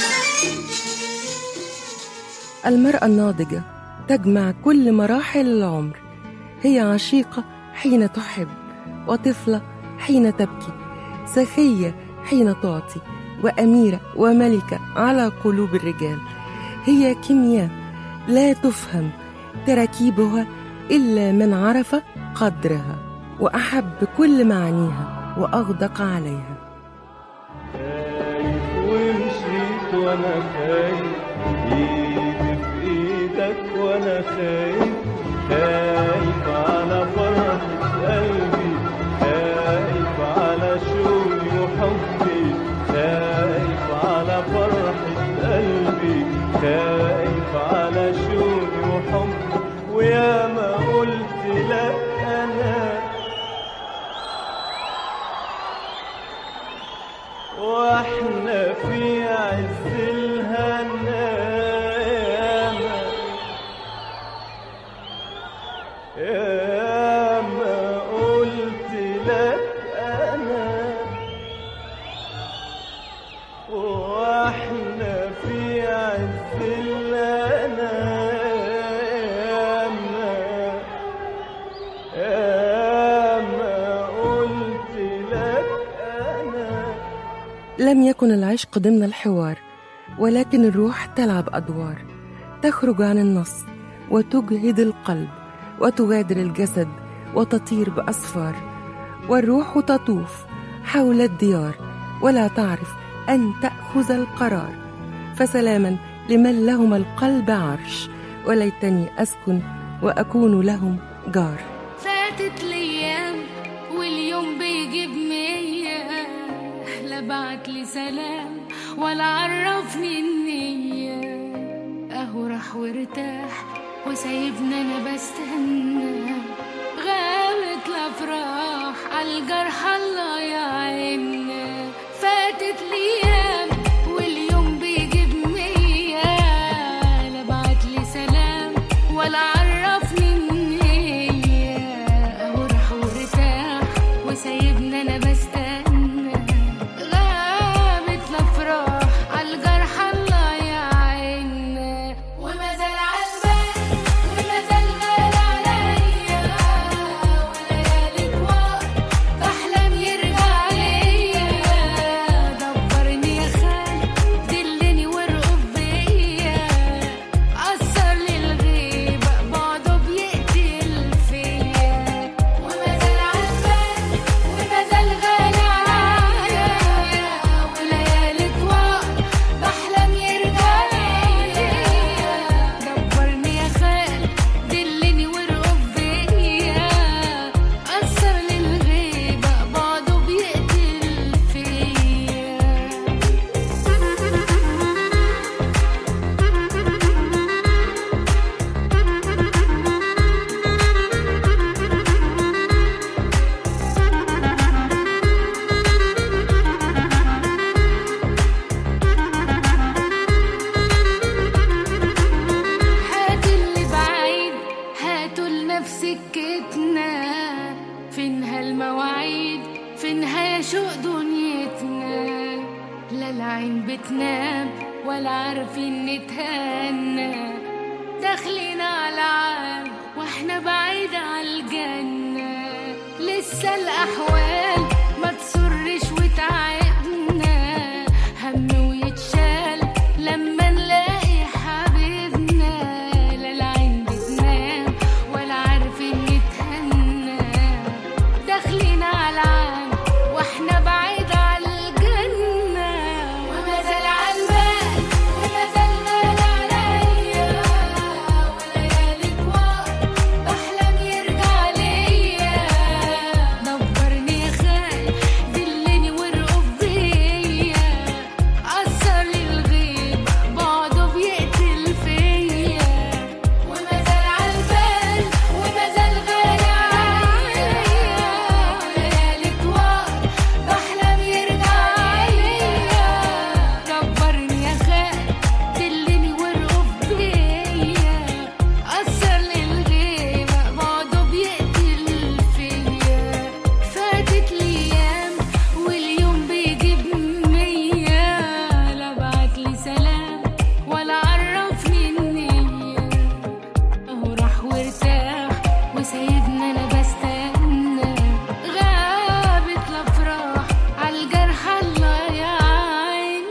المرأة الناضجة تجمع كل مراحل العمر هي عشيقة حين تحب وطفلة حين تبكي سخية حين تعطي وأميرة وملكة على قلوب الرجال هي كيمياء لا تفهم تركيبها إلا من عرف قدرها وأحب كل معانيها وأغدق عليها ومشيت وانا خايف ايدي في ايدك وانا خايف خايف على فرحة قلبي خايف على شوقي وحبي خايف على فرحة قلبي خايف على شوقي وحبي ويا ما قلت لك انا واحنا في عز الهنا ياما ياما قلت لك انا واحنا في عز الهنا ياما ياما قلت لك انا لم يكن العشق ضمن الحوار ولكن الروح تلعب أدوار تخرج عن النص وتجهد القلب وتغادر الجسد وتطير بأسفار والروح تطوف حول الديار ولا تعرف أن تأخذ القرار فسلاما لمن لهم القلب عرش وليتني أسكن وأكون لهم جار فاتت الايام واليوم بيجيب مية لا بعت لي سلام ولا عرفني النية اهو راح وارتاح وسايبنا انا بستنى غابت الافراح عالجرح الله يعيننا فاتت الايام واليوم بيجيب مية لا بعت لي سلام ولا عرفني هاتولنا في سكتنا فينها المواعيد فينها يا شوق دنيتنا لا العين بتنام ولا عارفين نتهنى داخلين على عام واحنا بعيد على الجنة لسه الأحوال ما تسرش وتعبنا هم ويتشال لما نلاقي حبيبنا لا العين بتنام ولا عارفين نتهنى داخلين على عام واحنا بعيد على الجنة وما زال عالبال وما زال غالي عليا وليالي كوار بحلم يرجع ليا دبرني يا خال دلني وارقب بيا أثر لي الغيب بعده بيقتل فيا وما زال عالبال وما زال غالي عليا وليالي كوار بحلم يرجع ليا دبرني يا خال دلني وارقب بيا أثر لي الغيب بعده بيقتل فيا فاتت الأيام واليوم بيجيب مية لا بعتلي سلام ولا عرفني النية أهو راح وارتاح وسايبنا أنا بستنى غابت الأفراح عالجرح الله يعين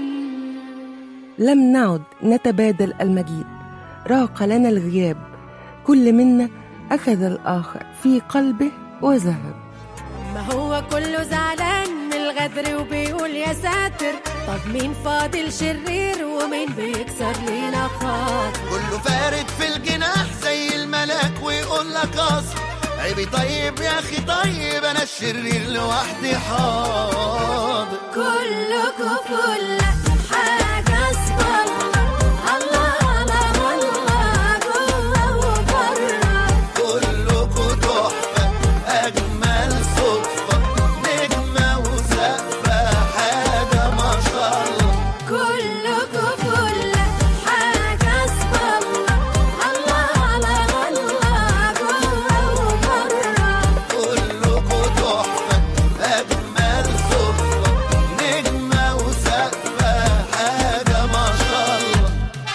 لم نعد نتبادل المجيء راق لنا الغياب كل منا أخذ الآخر في قلبه وذهب ما هو كله زعلان من الغدر وبيقول يا ساتر طب مين فاضل شرير ومين بيكسر لينا خاطر كله فارد في الجناح زي الملاك ويقول لك اصل عيبي طيب يا اخي طيب انا الشرير لوحدي حاضر كلكوا فل حاجة اسمها الله الله الله جوه وبره كلكوا تحفة أجمل صدفة نجمة وسقفة حاجة ما شاء الله كلكوا فل حاجة اسمها الله الله الله جوه وبره كلكوا تحفة أجمل صدفة نجمة وسقفة حاجة ما شاء الله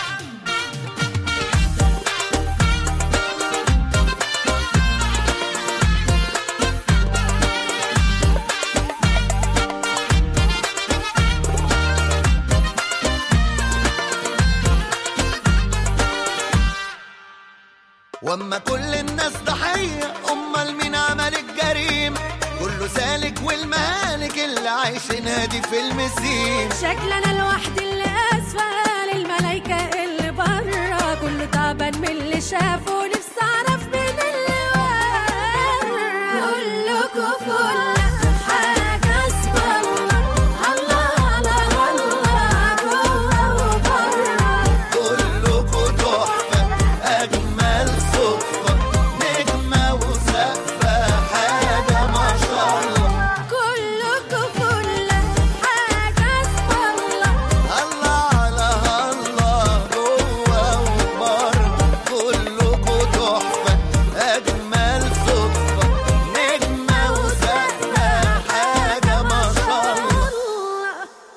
واما كل الناس ضحية امال مين عمل الجريمة كله سالك والمهالك اللي عايشينها دي في المسين شكل انا لوحدي اللي اسفل الملايكة اللي برا كله تعبان من اللي شافه نفسي اعرف مين اللي ورا كلكوا فل حاجة اسمها الله الله الله جوه وبره كلكوا تحفة أجمل صدفة نجمة وسقفة حاجة ما شاء الله كلكوا فل حاجة اسمها الله على الله جوه وبره كلكوا تحفة أجمل صدفة نجمة وسقفة حاجة ما شاء الله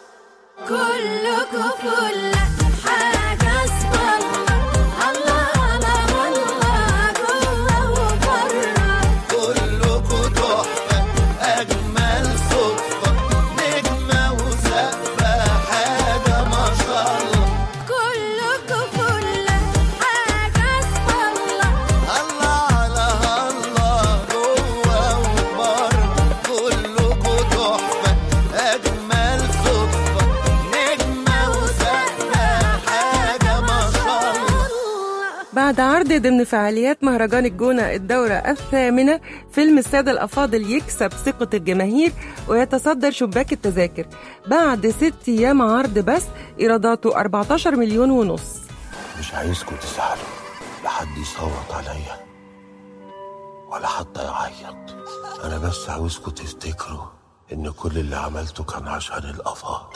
كلكوا فل حاجة اسمها الله الله الله جوه وبره كلكوا تحفة أجمل صدفة نجمة وسقفة حاجة ما شاء الله كلكوا فل حاجة اسمها الله على الله جوه وبره كلكوا تحفة أجمل صدفة نجمة وسقفة حاجة ما شاء الله بعد عرض ضمن فعاليات مهرجان الجونة الدورة الثامنة فيلم السادة الأفاضل يكسب ثقة الجماهير ويتصدر شباك التذاكر بعد ست أيام عرض بس إيراداته 14 مليون ونص مش عايزكم تزعلوا لا حد يصوت عليا ولا حتى يعيط انا بس عاوزكم تفتكروا ان كل اللي عملته كان عشان الافاضل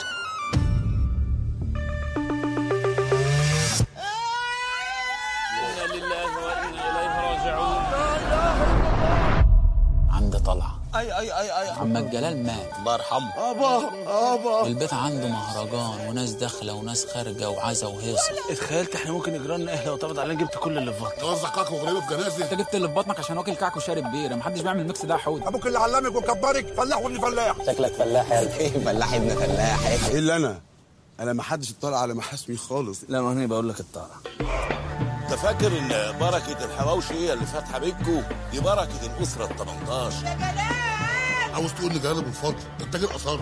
إنا لله وإنا إليه راجعون اي اي اي اي محمد جلال مات الله يرحمه ابا ابا البيت عنده مهرجان وناس داخله وناس خارجه وعزا وهيصه اتخيلت احنا ممكن يجرى لنا ايه لو اتقبض علينا جبت كل اللي في بطني توزع كعك وغريبه في جنازه انت جبت اللي في بطنك عشان واكل كعك وشارب بيره محدش بيعمل الميكس ده يا حود ابوك اللي علمك وكبرك فلاح وابن فلاح شكلك فلاح يا ايه فلاح ابن فلاح ايه اللي انا انا ما حدش اطلع على محاسمي خالص لا ما هني بقول لك الطالع انت فاكر ان بركه الحواوشي هي اللي فاتحه بيتكو دي بركه الاسره ال 18 عاوز تقول لي جلال ابو الفضل ده التاجر اثار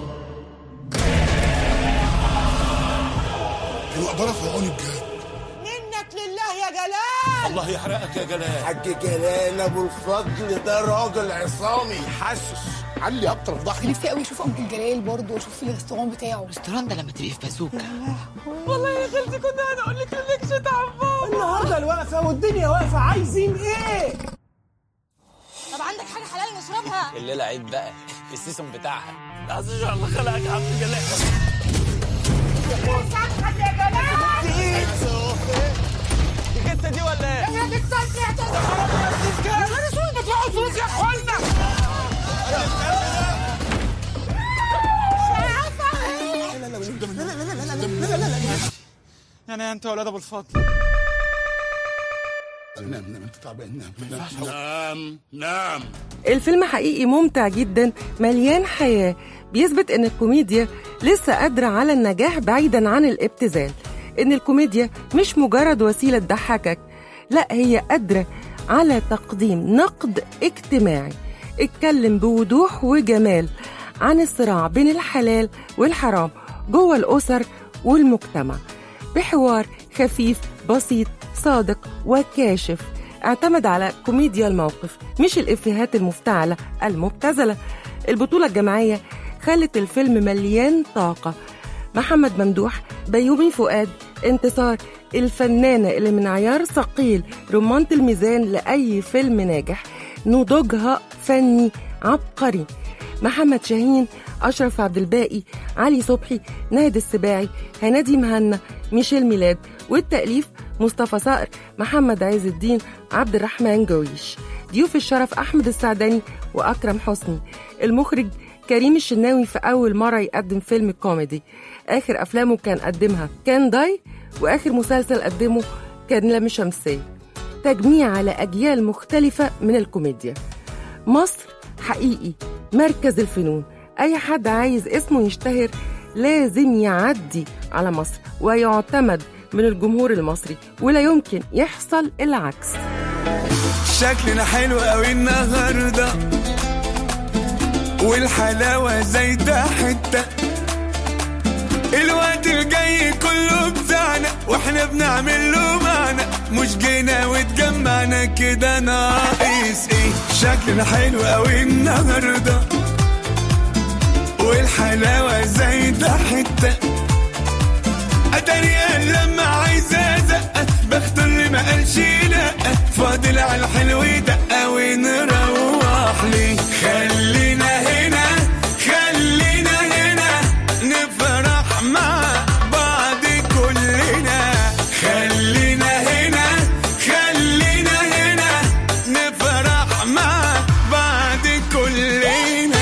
الوقبره في عوني بجد منك لله يا جلال الله يحرقك يا جلال حاج جلال ابو الفضل ده راجل عصامي حشش علي اكتر ضحك نفسي قوي اشوف انكل جلال برضه واشوف الريستوران بتاعه الريستوران ده لما تبقي في بازوكا والله يا خالتي كنا هنقول لك انك شتعبان النهارده الوقفه والدنيا واقفه عايزين ايه طب عندك حاجه حلال نشربها الليله عيد بقى السيزون بتاعها لا ان شاء الله خلقك يا عم جلال يا جلال الجته دي ولا ايه؟ يا دي التصليح انا شو بدفعوا فلوس يا اخوانا يعني انت ولاد ابو الفضل نام نام انت تعبان نام نام نام الفيلم حقيقي ممتع جدا مليان حياة بيثبت إن الكوميديا لسه قادرة على النجاح بعيدا عن الابتذال إن الكوميديا مش مجرد وسيلة تضحكك لا هي قادرة على تقديم نقد اجتماعي اتكلم بوضوح وجمال عن الصراع بين الحلال والحرام جوه الأسر والمجتمع بحوار خفيف بسيط صادق وكاشف اعتمد على كوميديا الموقف مش الإفيهات المفتعلة المبتذلة البطولة الجماعية خلت الفيلم مليان طاقة محمد ممدوح بيومي فؤاد انتصار الفنانة اللي من عيار ثقيل رمانة الميزان لأي فيلم ناجح نضوجها فني عبقري محمد شاهين أشرف عبد الباقي علي صبحي ناهد السباعي هنادي مهنا ميشيل ميلاد والتأليف مصطفى صقر محمد عز الدين عبد الرحمن جويش ضيوف الشرف أحمد السعداني وأكرم حسني المخرج كريم الشناوي في أول مرة يقدم فيلم كوميدي آخر أفلامه كان قدمها كان داي وآخر مسلسل قدمه كان لام شمسية تجميع على أجيال مختلفة من الكوميديا مصر حقيقي مركز الفنون أي حد عايز اسمه يشتهر لازم يعدي على مصر ويعتمد من الجمهور المصري ولا يمكن يحصل العكس شكلنا حلو قوي النهارده والحلاوه زايده حته الوقت الجاي كله بتاعنا واحنا بنعمل له معنى مش جينا واتجمعنا كده ناقص ايه شكلنا حلو قوي النهارده والحلاوه زايده حته اتاريها لما عايزه زقه بختار اللي ما قالش لا فاضل على الحلو دقه ونروح ليه خلينا هنا خلينا هنا نفرح مع بعض كلنا خلينا هنا خلينا هنا نفرح مع بعض كلنا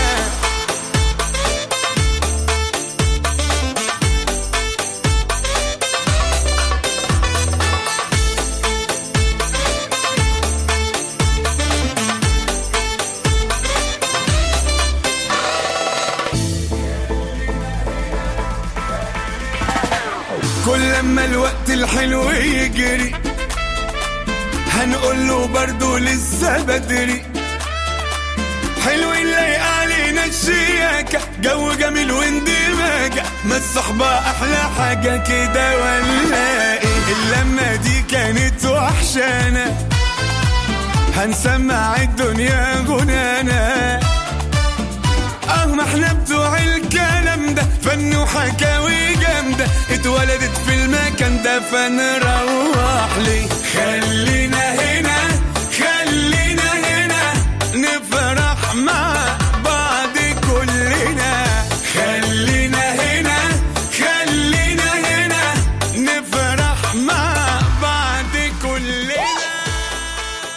كل لما الوقت الحلو يجري هنقول له برضه لسه بدري حلو نلاقي علينا الشياكة جو جميل واندماجة ما الصحبة أحلى حاجة كده ولا إيه اللمة دي كانت وحشانة هنسمع الدنيا غنانا اه ما احنا بتوع الكلام ده فن وحكاوي جامدة اتولدت في المكان ده فنروح ليه خلينا هنا خلينا هنا نفرح مع بعض كلنا خلينا هنا خلينا هنا نفرح مع بعض كلنا محمد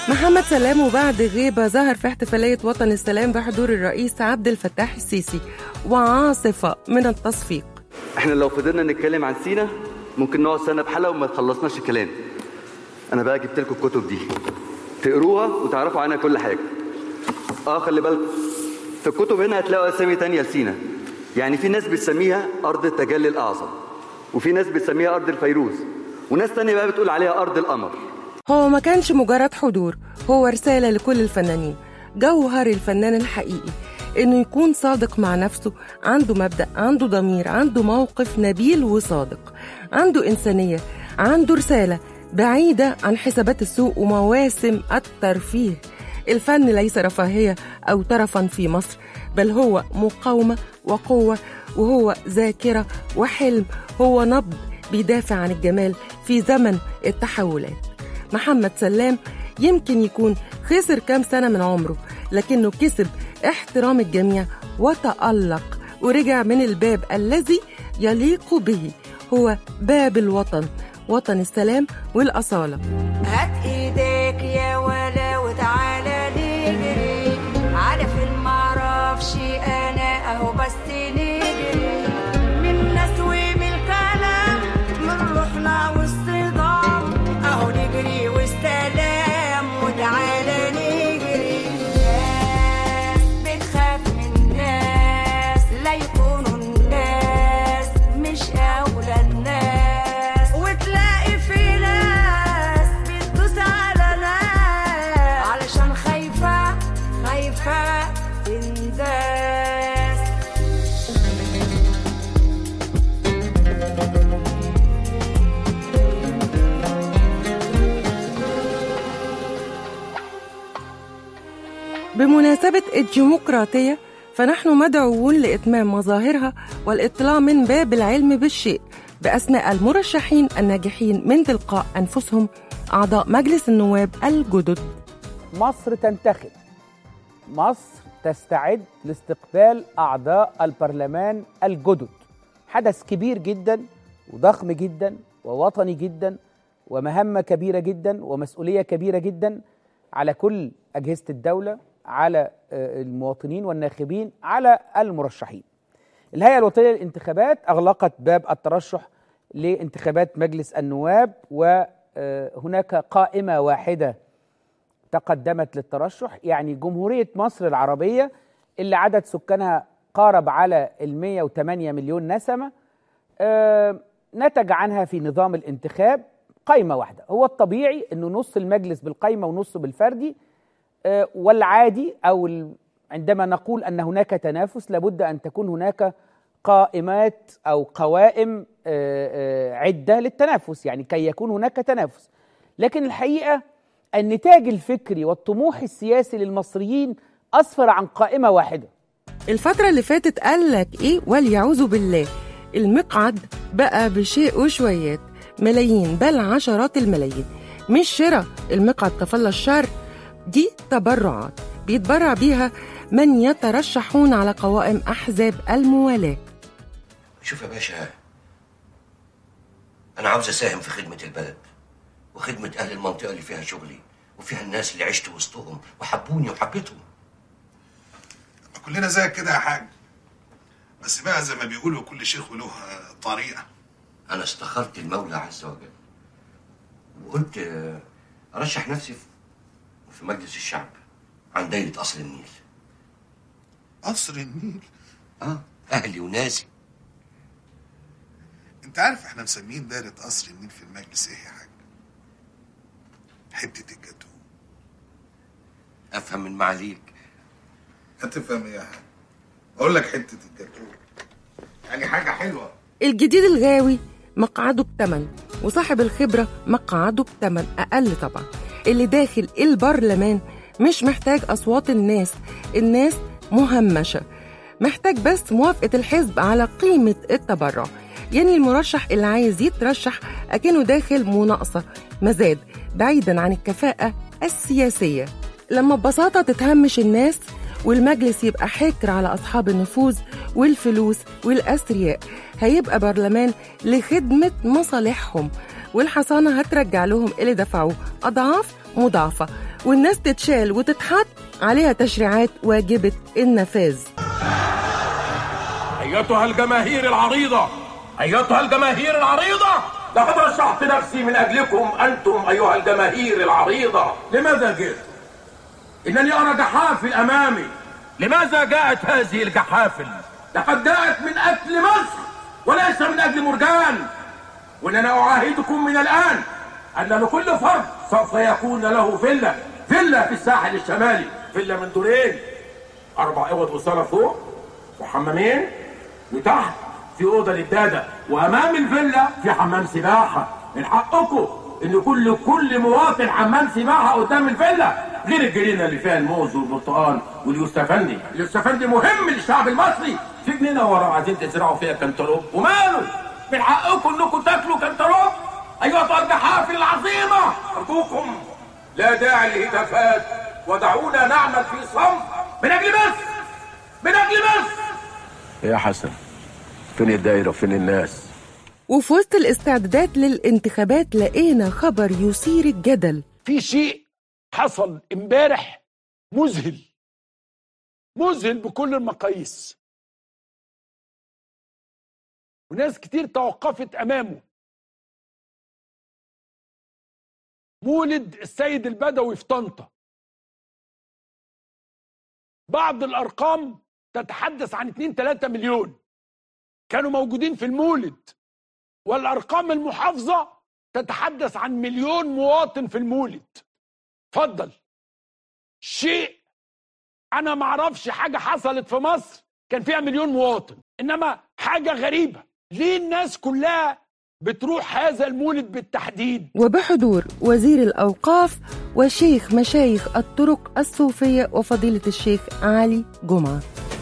سلام وبعد غيبة ظهر في احتفالية وطن السلام بحضور الرئيس عبد الفتاح السيسي وعاصفة من التصفيق احنا لو فضلنا نتكلم عن سينا ممكن نقعد سنه بحلقه وما خلصناش الكلام انا بقى جبت لكم الكتب دي تقروها وتعرفوا عنها كل حاجه اه خلي بالكم في الكتب هنا هتلاقوا اسامي تانية لسينا يعني في ناس بتسميها ارض التجلي الاعظم وفي ناس بتسميها ارض الفيروز وناس تانية بقى بتقول عليها ارض القمر هو ما كانش مجرد حضور هو رسالة لكل الفنانين جوهر الفنان الحقيقي إنه يكون صادق مع نفسه عنده مبدأ عنده ضمير عنده موقف نبيل وصادق عنده إنسانية عنده رسالة بعيدة عن حسابات السوق ومواسم الترفيه الفن ليس رفاهية أو ترفا في مصر بل هو مقاومة وقوة وهو ذاكرة وحلم هو نبض بيدافع عن الجمال في زمن التحولات محمد سلام يمكن يكون خسر كام سنة من عمره لكنه كسب احترام الجميع وتألق ورجع من الباب الذي يليق به هو باب الوطن وطن السلام والأصالة هات ايديك يا ولا وتعالى نجري على فين معرفش انا اهو بس نجري من ناس ومن الكلام من روحنا والصدام اهو نجري والسلام وتعالى نجري ناس بتخاف من ناس لا يكونوا الناس مش اولى الناس وتلاقي في ناس بتدوس على ناس علشان خايفة خايفة تنداس بمناسبة الديمقراطية فنحن مدعوون لإتمام مظاهرها والاطلاع من باب العلم بالشيء بأسماء المرشحين الناجحين من تلقاء أنفسهم أعضاء مجلس النواب الجدد مصر تنتخب مصر تستعد لاستقبال أعضاء البرلمان الجدد حدث كبير جدا وضخم جدا ووطني جدا ومهمة كبيرة جدا ومسؤولية كبيرة جدا على كل أجهزة الدولة على آه، المواطنين والناخبين على المرشحين الهيئة الوطنية للانتخابات أغلقت باب الترشح لانتخابات مجلس النواب وهناك قائمة واحدة تقدمت للترشح يعني جمهورية مصر العربية اللي عدد سكانها قارب على ال 108 مليون نسمة آه، نتج عنها في نظام الانتخاب قائمة واحدة هو الطبيعي أنه نص المجلس بالقائمة ونص بالفردي آه، والعادي أو ال- عندما نقول أن هناك تنافس لابد أن تكون هناك قائمات أو قوائم آه، آه، عدة للتنافس يعني كي يكون هناك تنافس لكن الحقيقة النتاج الفكري والطموح السياسي للمصريين أسفر عن قائمة واحدة الفترة اللي فاتت قال لك إيه وليعوذ بالله المقعد بقى بشيء وشويات ملايين بل عشرات الملايين مش شراء المقعد كفل الشر دي تبرعات بيتبرع بيها من يترشحون على قوائم أحزاب الموالاة شوف يا باشا أنا عاوز أساهم في خدمة البلد وخدمة أهل المنطقة اللي فيها شغلي وفيها الناس اللي عشت وسطهم وحبوني وحبيتهم كلنا زيك كده يا حاج بس بقى زي ما بيقولوا كل شيخ وله آه، طريقه أنا استخرت المولى عز وجل وقلت آه، أرشح نفسي في- في مجلس الشعب عن دايرة قصر النيل قصر النيل اه أهلي وناسي انت عارف احنا مسمين دايره قصر النيل في المجلس ايه يا حاج حته الجاتوه أفهم من معاليك هتفهم ايه يا حاج اقول لك حته الجاتوه يعني حاجه حلوه الجديد الغاوي مقعده بتمن وصاحب الخبرة مقعده بتمن أقل طبعا اللي داخل البرلمان مش محتاج أصوات الناس الناس مهمشة محتاج بس موافقة الحزب على قيمة التبرع يعني المرشح اللي عايز يترشح أكنه داخل مناقصة مزاد بعيدا عن الكفاءة السياسية لما ببساطة تتهمش الناس والمجلس يبقى حكر على أصحاب النفوذ والفلوس والأثرياء هيبقى برلمان لخدمة مصالحهم والحصانة هترجع لهم اللي دفعوه أضعاف مضاعفة والناس تتشال وتتحط عليها تشريعات واجبة النفاذ أيتها الجماهير العريضة أيتها الجماهير العريضة لقد رشحت نفسي من أجلكم أنتم أيها الجماهير العريضة لماذا جئت؟ إنني أرى جحافل أمامي لماذا جاءت هذه الجحافل؟ لقد جاءت من أجل مصر وليس من أجل مرجان وإننا أعاهدكم من الآن أن لكل فرد سوف يكون له فيلا فيلا في الساحل الشمالي فيلا من دورين أربع أوض وصالة فوق وحمامين وتحت في أوضة للدادة وأمام الفيلا في حمام سباحة من حقكم إن كل كل مواطن حمام سباحة قدام الفيلا غير الجنينة اللي فيها الموز والبرتقال واليوسفندي اليوسفندي مهم للشعب المصري في جنينة ورا عايزين تزرعوا فيها كنتالوب وماله من حقكم انكم تاكلوا كنتالوب ايها الجحافل العظيمة ارجوكم لا داعي للهتافات ودعونا نعمل في صمت من اجل مصر من اجل مصر يا حسن فين الدايرة وفين الناس وفي وسط الاستعدادات للانتخابات لقينا خبر يثير الجدل في شيء حصل امبارح مذهل مذهل بكل المقاييس وناس كتير توقفت امامه مولد السيد البدوي في طنطا بعض الارقام تتحدث عن 2 3 مليون كانوا موجودين في المولد والارقام المحافظه تتحدث عن مليون مواطن في المولد اتفضل شيء انا ما اعرفش حاجه حصلت في مصر كان فيها مليون مواطن انما حاجه غريبه ليه الناس كلها بتروح هذا المولد بالتحديد وبحضور وزير الأوقاف وشيخ مشايخ الطرق الصوفية وفضيلة الشيخ علي جمعة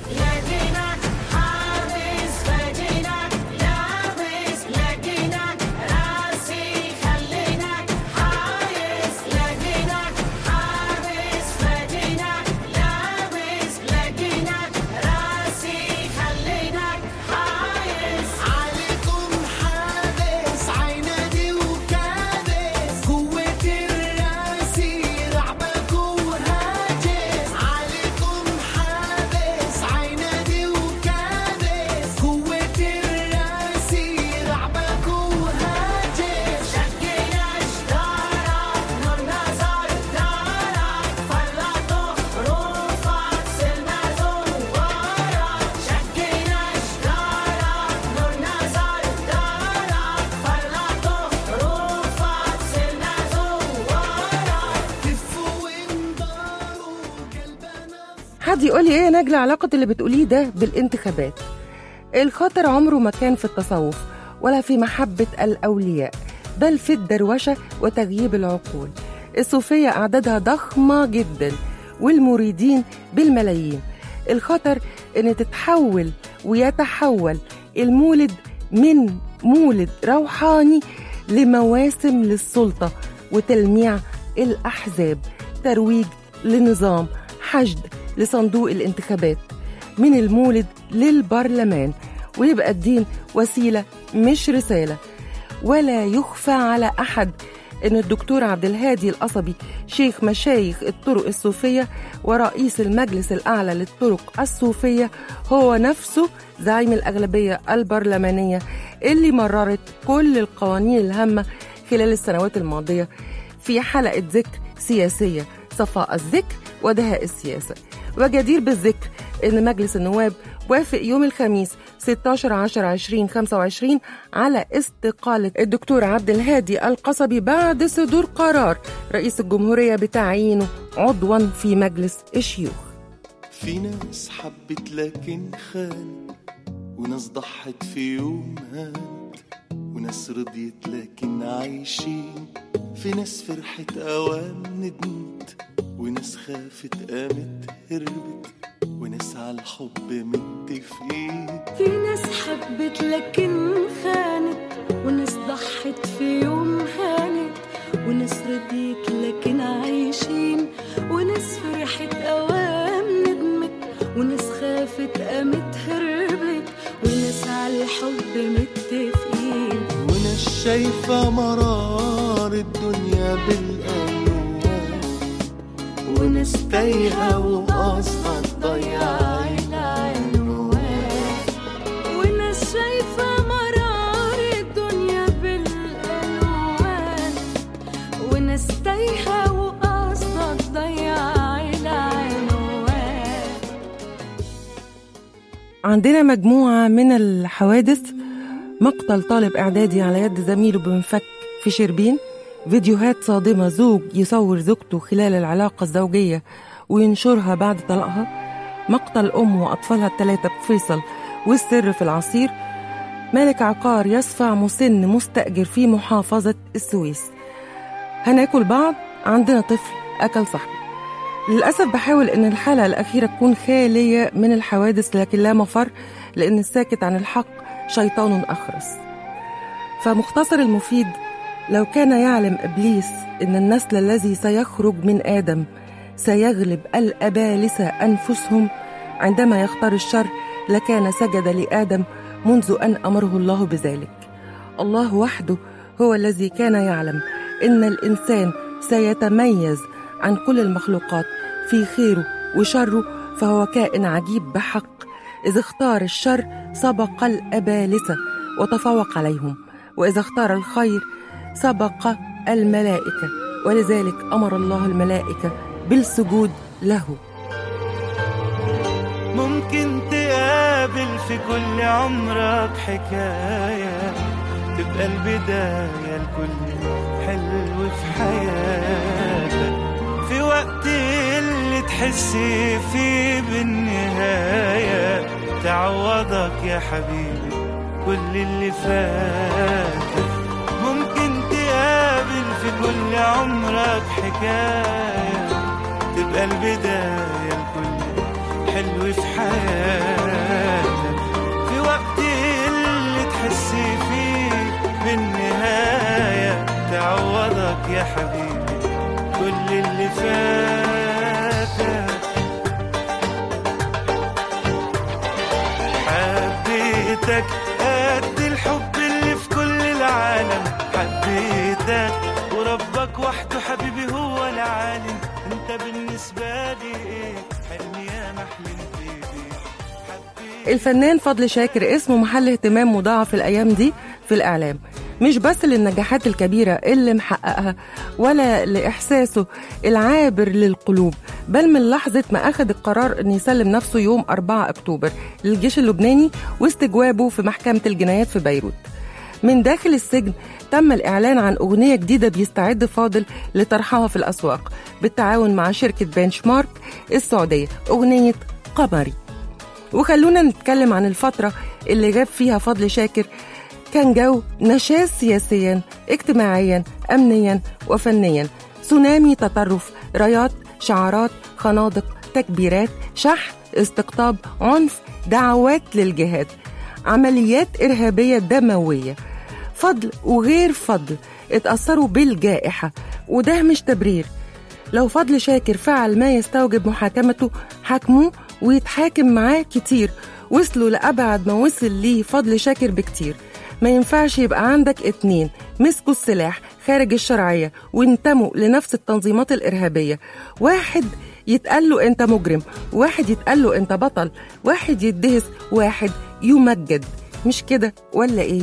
حد يقول لي ايه يا نجلة علاقة اللي بتقوليه ده بالانتخابات الخطر عمره ما كان في التصوف ولا في محبة الأولياء بل في الدروشة وتغييب العقول الصوفية أعدادها ضخمة جدا والمريدين بالملايين الخطر إن تتحول ويتحول المولد من مولد روحاني لمواسم للسلطة وتلميع الأحزاب ترويج لنظام حشد لصندوق الانتخابات من المولد للبرلمان ويبقى الدين وسيلة مش رسالة ولا يخفى على أحد أن الدكتور عبد الهادي القصبي شيخ مشايخ الطرق الصوفية ورئيس المجلس الأعلى للطرق الصوفية هو نفسه زعيم الأغلبية البرلمانية اللي مررت كل القوانين الهامة خلال السنوات الماضية في حلقة ذكر سياسية صفاء الذكر ودهاء السياسة وجدير بالذكر أن مجلس النواب وافق يوم الخميس 16 10 20 25 على استقالة الدكتور عبد الهادي القصبي بعد صدور قرار رئيس الجمهورية بتعيينه عضوا في مجلس الشيوخ في ناس حبت لكن خان وناس ضحت في يوم هانت وناس رضيت لكن عايشين في ناس فرحت أوام ندمت وناس خافت قامت هربت وناس على الحب متفقين في ناس حبت لكن خانت وناس ضحت في يوم هانت وناس رضيت لكن عايشين وناس فرحت أوام ندمت وناس خافت قامت هربت وناس على الحب متفقين وناس شايفة مرار الدنيا بالألوان تايهة وقاصدة تضيع العنوان وناس شايفة مرار الدنيا بالألوان وناس تايهة وقاصدة تضيع العنوان عندنا مجموعة من الحوادث مقتل طالب إعدادي على يد زميله بمفك في شربين فيديوهات صادمة زوج يصور زوجته خلال العلاقة الزوجية وينشرها بعد طلاقها مقتل أم وأطفالها الثلاثة بفيصل والسر في العصير مالك عقار يصفع مسن مستأجر في محافظة السويس هناكل بعض عندنا طفل أكل صاحبه للأسف بحاول إن الحلقة الأخيرة تكون خالية من الحوادث لكن لا مفر لأن الساكت عن الحق شيطان أخرس فمختصر المفيد لو كان يعلم إبليس إن النسل الذي سيخرج من آدم سيغلب الأبالسة أنفسهم عندما يختار الشر لكان سجد لآدم منذ أن أمره الله بذلك الله وحده هو الذي كان يعلم إن الإنسان سيتميز عن كل المخلوقات في خيره وشره فهو كائن عجيب بحق إذا اختار الشر سبق الأبالسة وتفوق عليهم وإذا اختار الخير سبق الملائكة ولذلك أمر الله الملائكة بالسجود له ممكن تقابل في كل عمرك حكاية تبقى البداية لكل حلو في حياتك في وقت اللي تحس فيه بالنهاية تعوضك يا حبيبي كل اللي فاتك ممكن تقابل في كل عمرك حكاية تبقى البداية لكل حلو في حياتك في وقت اللي تحس فيه بالنهاية تعوضك يا حبيبي كل اللي فاتك حبيتك قد الحب اللي في كل العالم حبيتك وربك وحده حبيبي هو العالم انت بالنسبة لي ايه حلمي يا محلمت بيه الفنان فضل شاكر اسمه محل اهتمام مضاعف الأيام دي في الإعلام مش بس للنجاحات الكبيرة اللي محققها ولا لإحساسه العابر للقلوب بل من لحظة ما أخذ القرار أن يسلم نفسه يوم 4 أكتوبر للجيش اللبناني واستجوابه في محكمة الجنايات في بيروت من داخل السجن تم الإعلان عن أغنية جديدة بيستعد فاضل لطرحها في الأسواق بالتعاون مع شركة بنش مارك السعودية أغنية قمري وخلونا نتكلم عن الفترة اللي غاب فيها فضل شاكر كان جو نشاز سياسيا اجتماعيا أمنيا وفنيا تسونامي تطرف رايات شعارات خنادق تكبيرات شح استقطاب عنف دعوات للجهاد عمليات إرهابية دموية فضل وغير فضل اتأثروا بالجائحة وده مش تبرير لو فضل شاكر فعل ما يستوجب محاكمته حاكموه ويتحاكم معاه كتير وصلوا لأبعد ما وصل ليه فضل شاكر بكتير ما ينفعش يبقى عندك اتنين مسكوا السلاح خارج الشرعية وانتموا لنفس التنظيمات الإرهابية واحد يتقال له انت مجرم واحد يتقال له انت بطل واحد يدهس واحد يمجد مش كده ولا ايه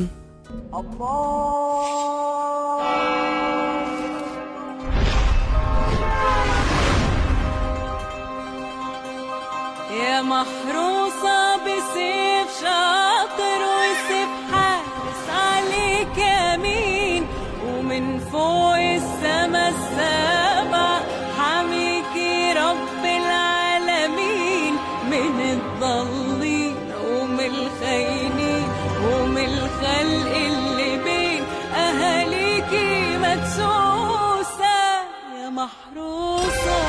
يا محروسة بسيف شاطر وسيف حارس عليك يمين ومن فوق السما السبع حميكي رب العالمين من الضالين ومن الخاينين ومن الخلق اللي بين أهاليكي مدسوسة يا محروسة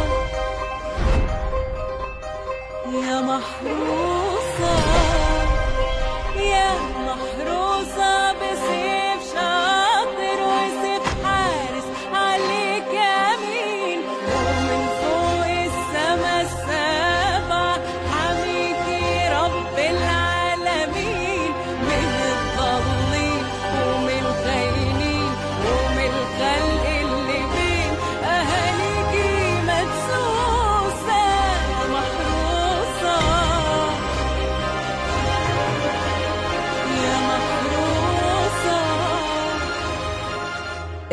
يا محروسة يا محروسة بسيف شاطر وسيف حارس عليك يمين ومن فوق السما السبع حميكي رب العالمين من الضالين ومن الخاينين ومن الخلق اللي بين أهاليكي مدسوسة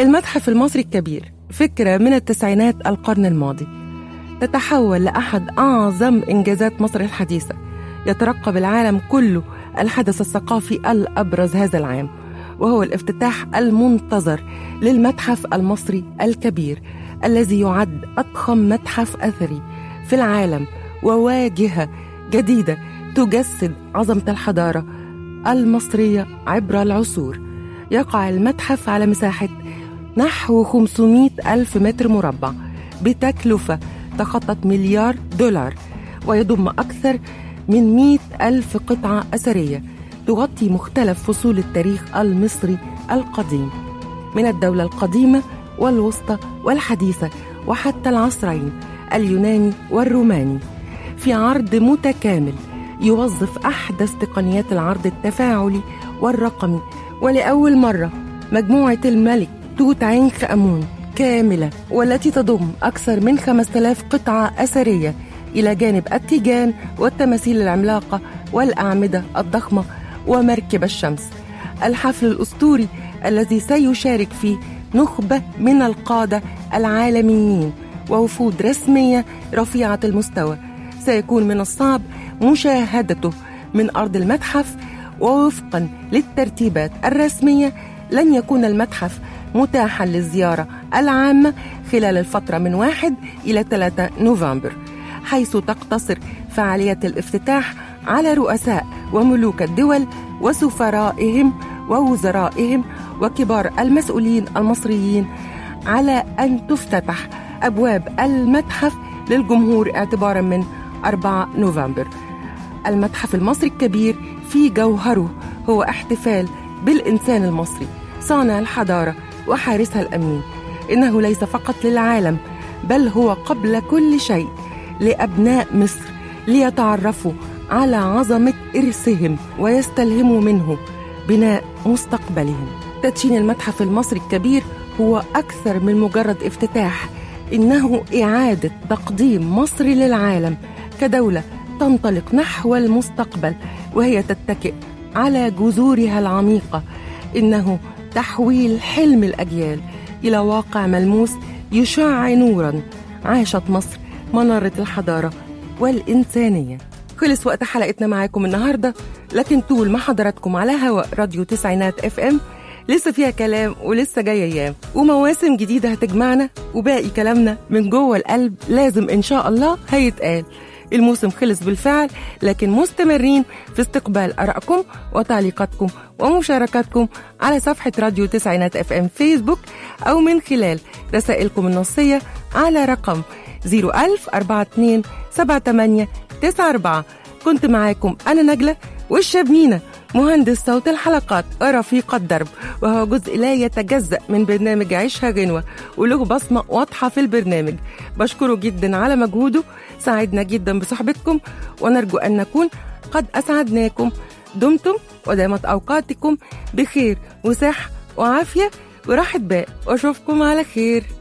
المتحف المصري الكبير فكرة من التسعينات القرن الماضي تتحول لأحد أعظم إنجازات مصر الحديثة يترقب العالم كله الحدث الثقافي الأبرز هذا العام وهو الافتتاح المنتظر للمتحف المصري الكبير الذي يعد أضخم متحف أثري في العالم وواجهة جديدة تجسد عظمة الحضارة المصرية عبر العصور يقع المتحف على مساحة نحو 500 ألف متر مربع بتكلفة تخطت مليار دولار ويضم أكثر من 100 ألف قطعة أثرية تغطي مختلف فصول التاريخ المصري القديم من الدولة القديمة والوسطى والحديثة وحتى العصرين اليوناني والروماني في عرض متكامل يوظف أحدث تقنيات العرض التفاعلي والرقمي ولأول مرة مجموعة الملك توت عنخ آمون كاملة والتي تضم أكثر من 5000 قطعة أثرية إلى جانب التيجان والتماثيل العملاقة والأعمدة الضخمة ومركب الشمس الحفل الأسطوري الذي سيشارك فيه نخبة من القادة العالميين ووفود رسمية رفيعة المستوى سيكون من الصعب مشاهدته من أرض المتحف ووفقا للترتيبات الرسمية لن يكون المتحف متاحا للزيارة العامة خلال الفترة من 1 إلى 3 نوفمبر حيث تقتصر فعاليات الافتتاح على رؤساء وملوك الدول وسفرائهم ووزرائهم وكبار المسؤولين المصريين على أن تفتتح أبواب المتحف للجمهور اعتبارا من 4 نوفمبر المتحف المصري الكبير في جوهره هو احتفال بالإنسان المصري صانع الحضارة وحارسها الأمين إنه ليس فقط للعالم بل هو قبل كل شيء لأبناء مصر ليتعرفوا على عظمة إرثهم ويستلهموا منه بناء مستقبلهم تدشين المتحف المصري الكبير هو أكثر من مجرد افتتاح إنه إعادة تقديم مصر للعالم كدولة تنطلق نحو المستقبل وهي تتكئ على جذورها العميقة إنه تحويل حلم الأجيال إلى واقع ملموس يشع نورا عاشت مصر منارة الحضارة والإنسانية خلص وقت حلقتنا معاكم النهاردة لكن طول ما حضراتكم على هواء راديو تسعينات اف ام لسه فيها كلام ولسه جاي ايام ومواسم جديده هتجمعنا وباقي كلامنا من جوه القلب لازم ان شاء الله هيتقال الموسم خلص بالفعل لكن مستمرين في استقبال ارائكم وتعليقاتكم ومشاركاتكم على صفحه راديو تسعينات اف ام فيسبوك او من خلال رسائلكم النصيه على رقم 01000 42 78 94 كنت معاكم انا نجله والشاب مينا مهندس صوت الحلقات ورفيق الدرب وهو جزء لا يتجزأ من برنامج عيشها غنوة وله بصمة واضحة في البرنامج بشكره جدا على مجهوده سعدنا جدا بصحبتكم ونرجو أن نكون قد أسعدناكم دمتم ودامت أوقاتكم بخير وصحة وعافية وراحة بال وأشوفكم على خير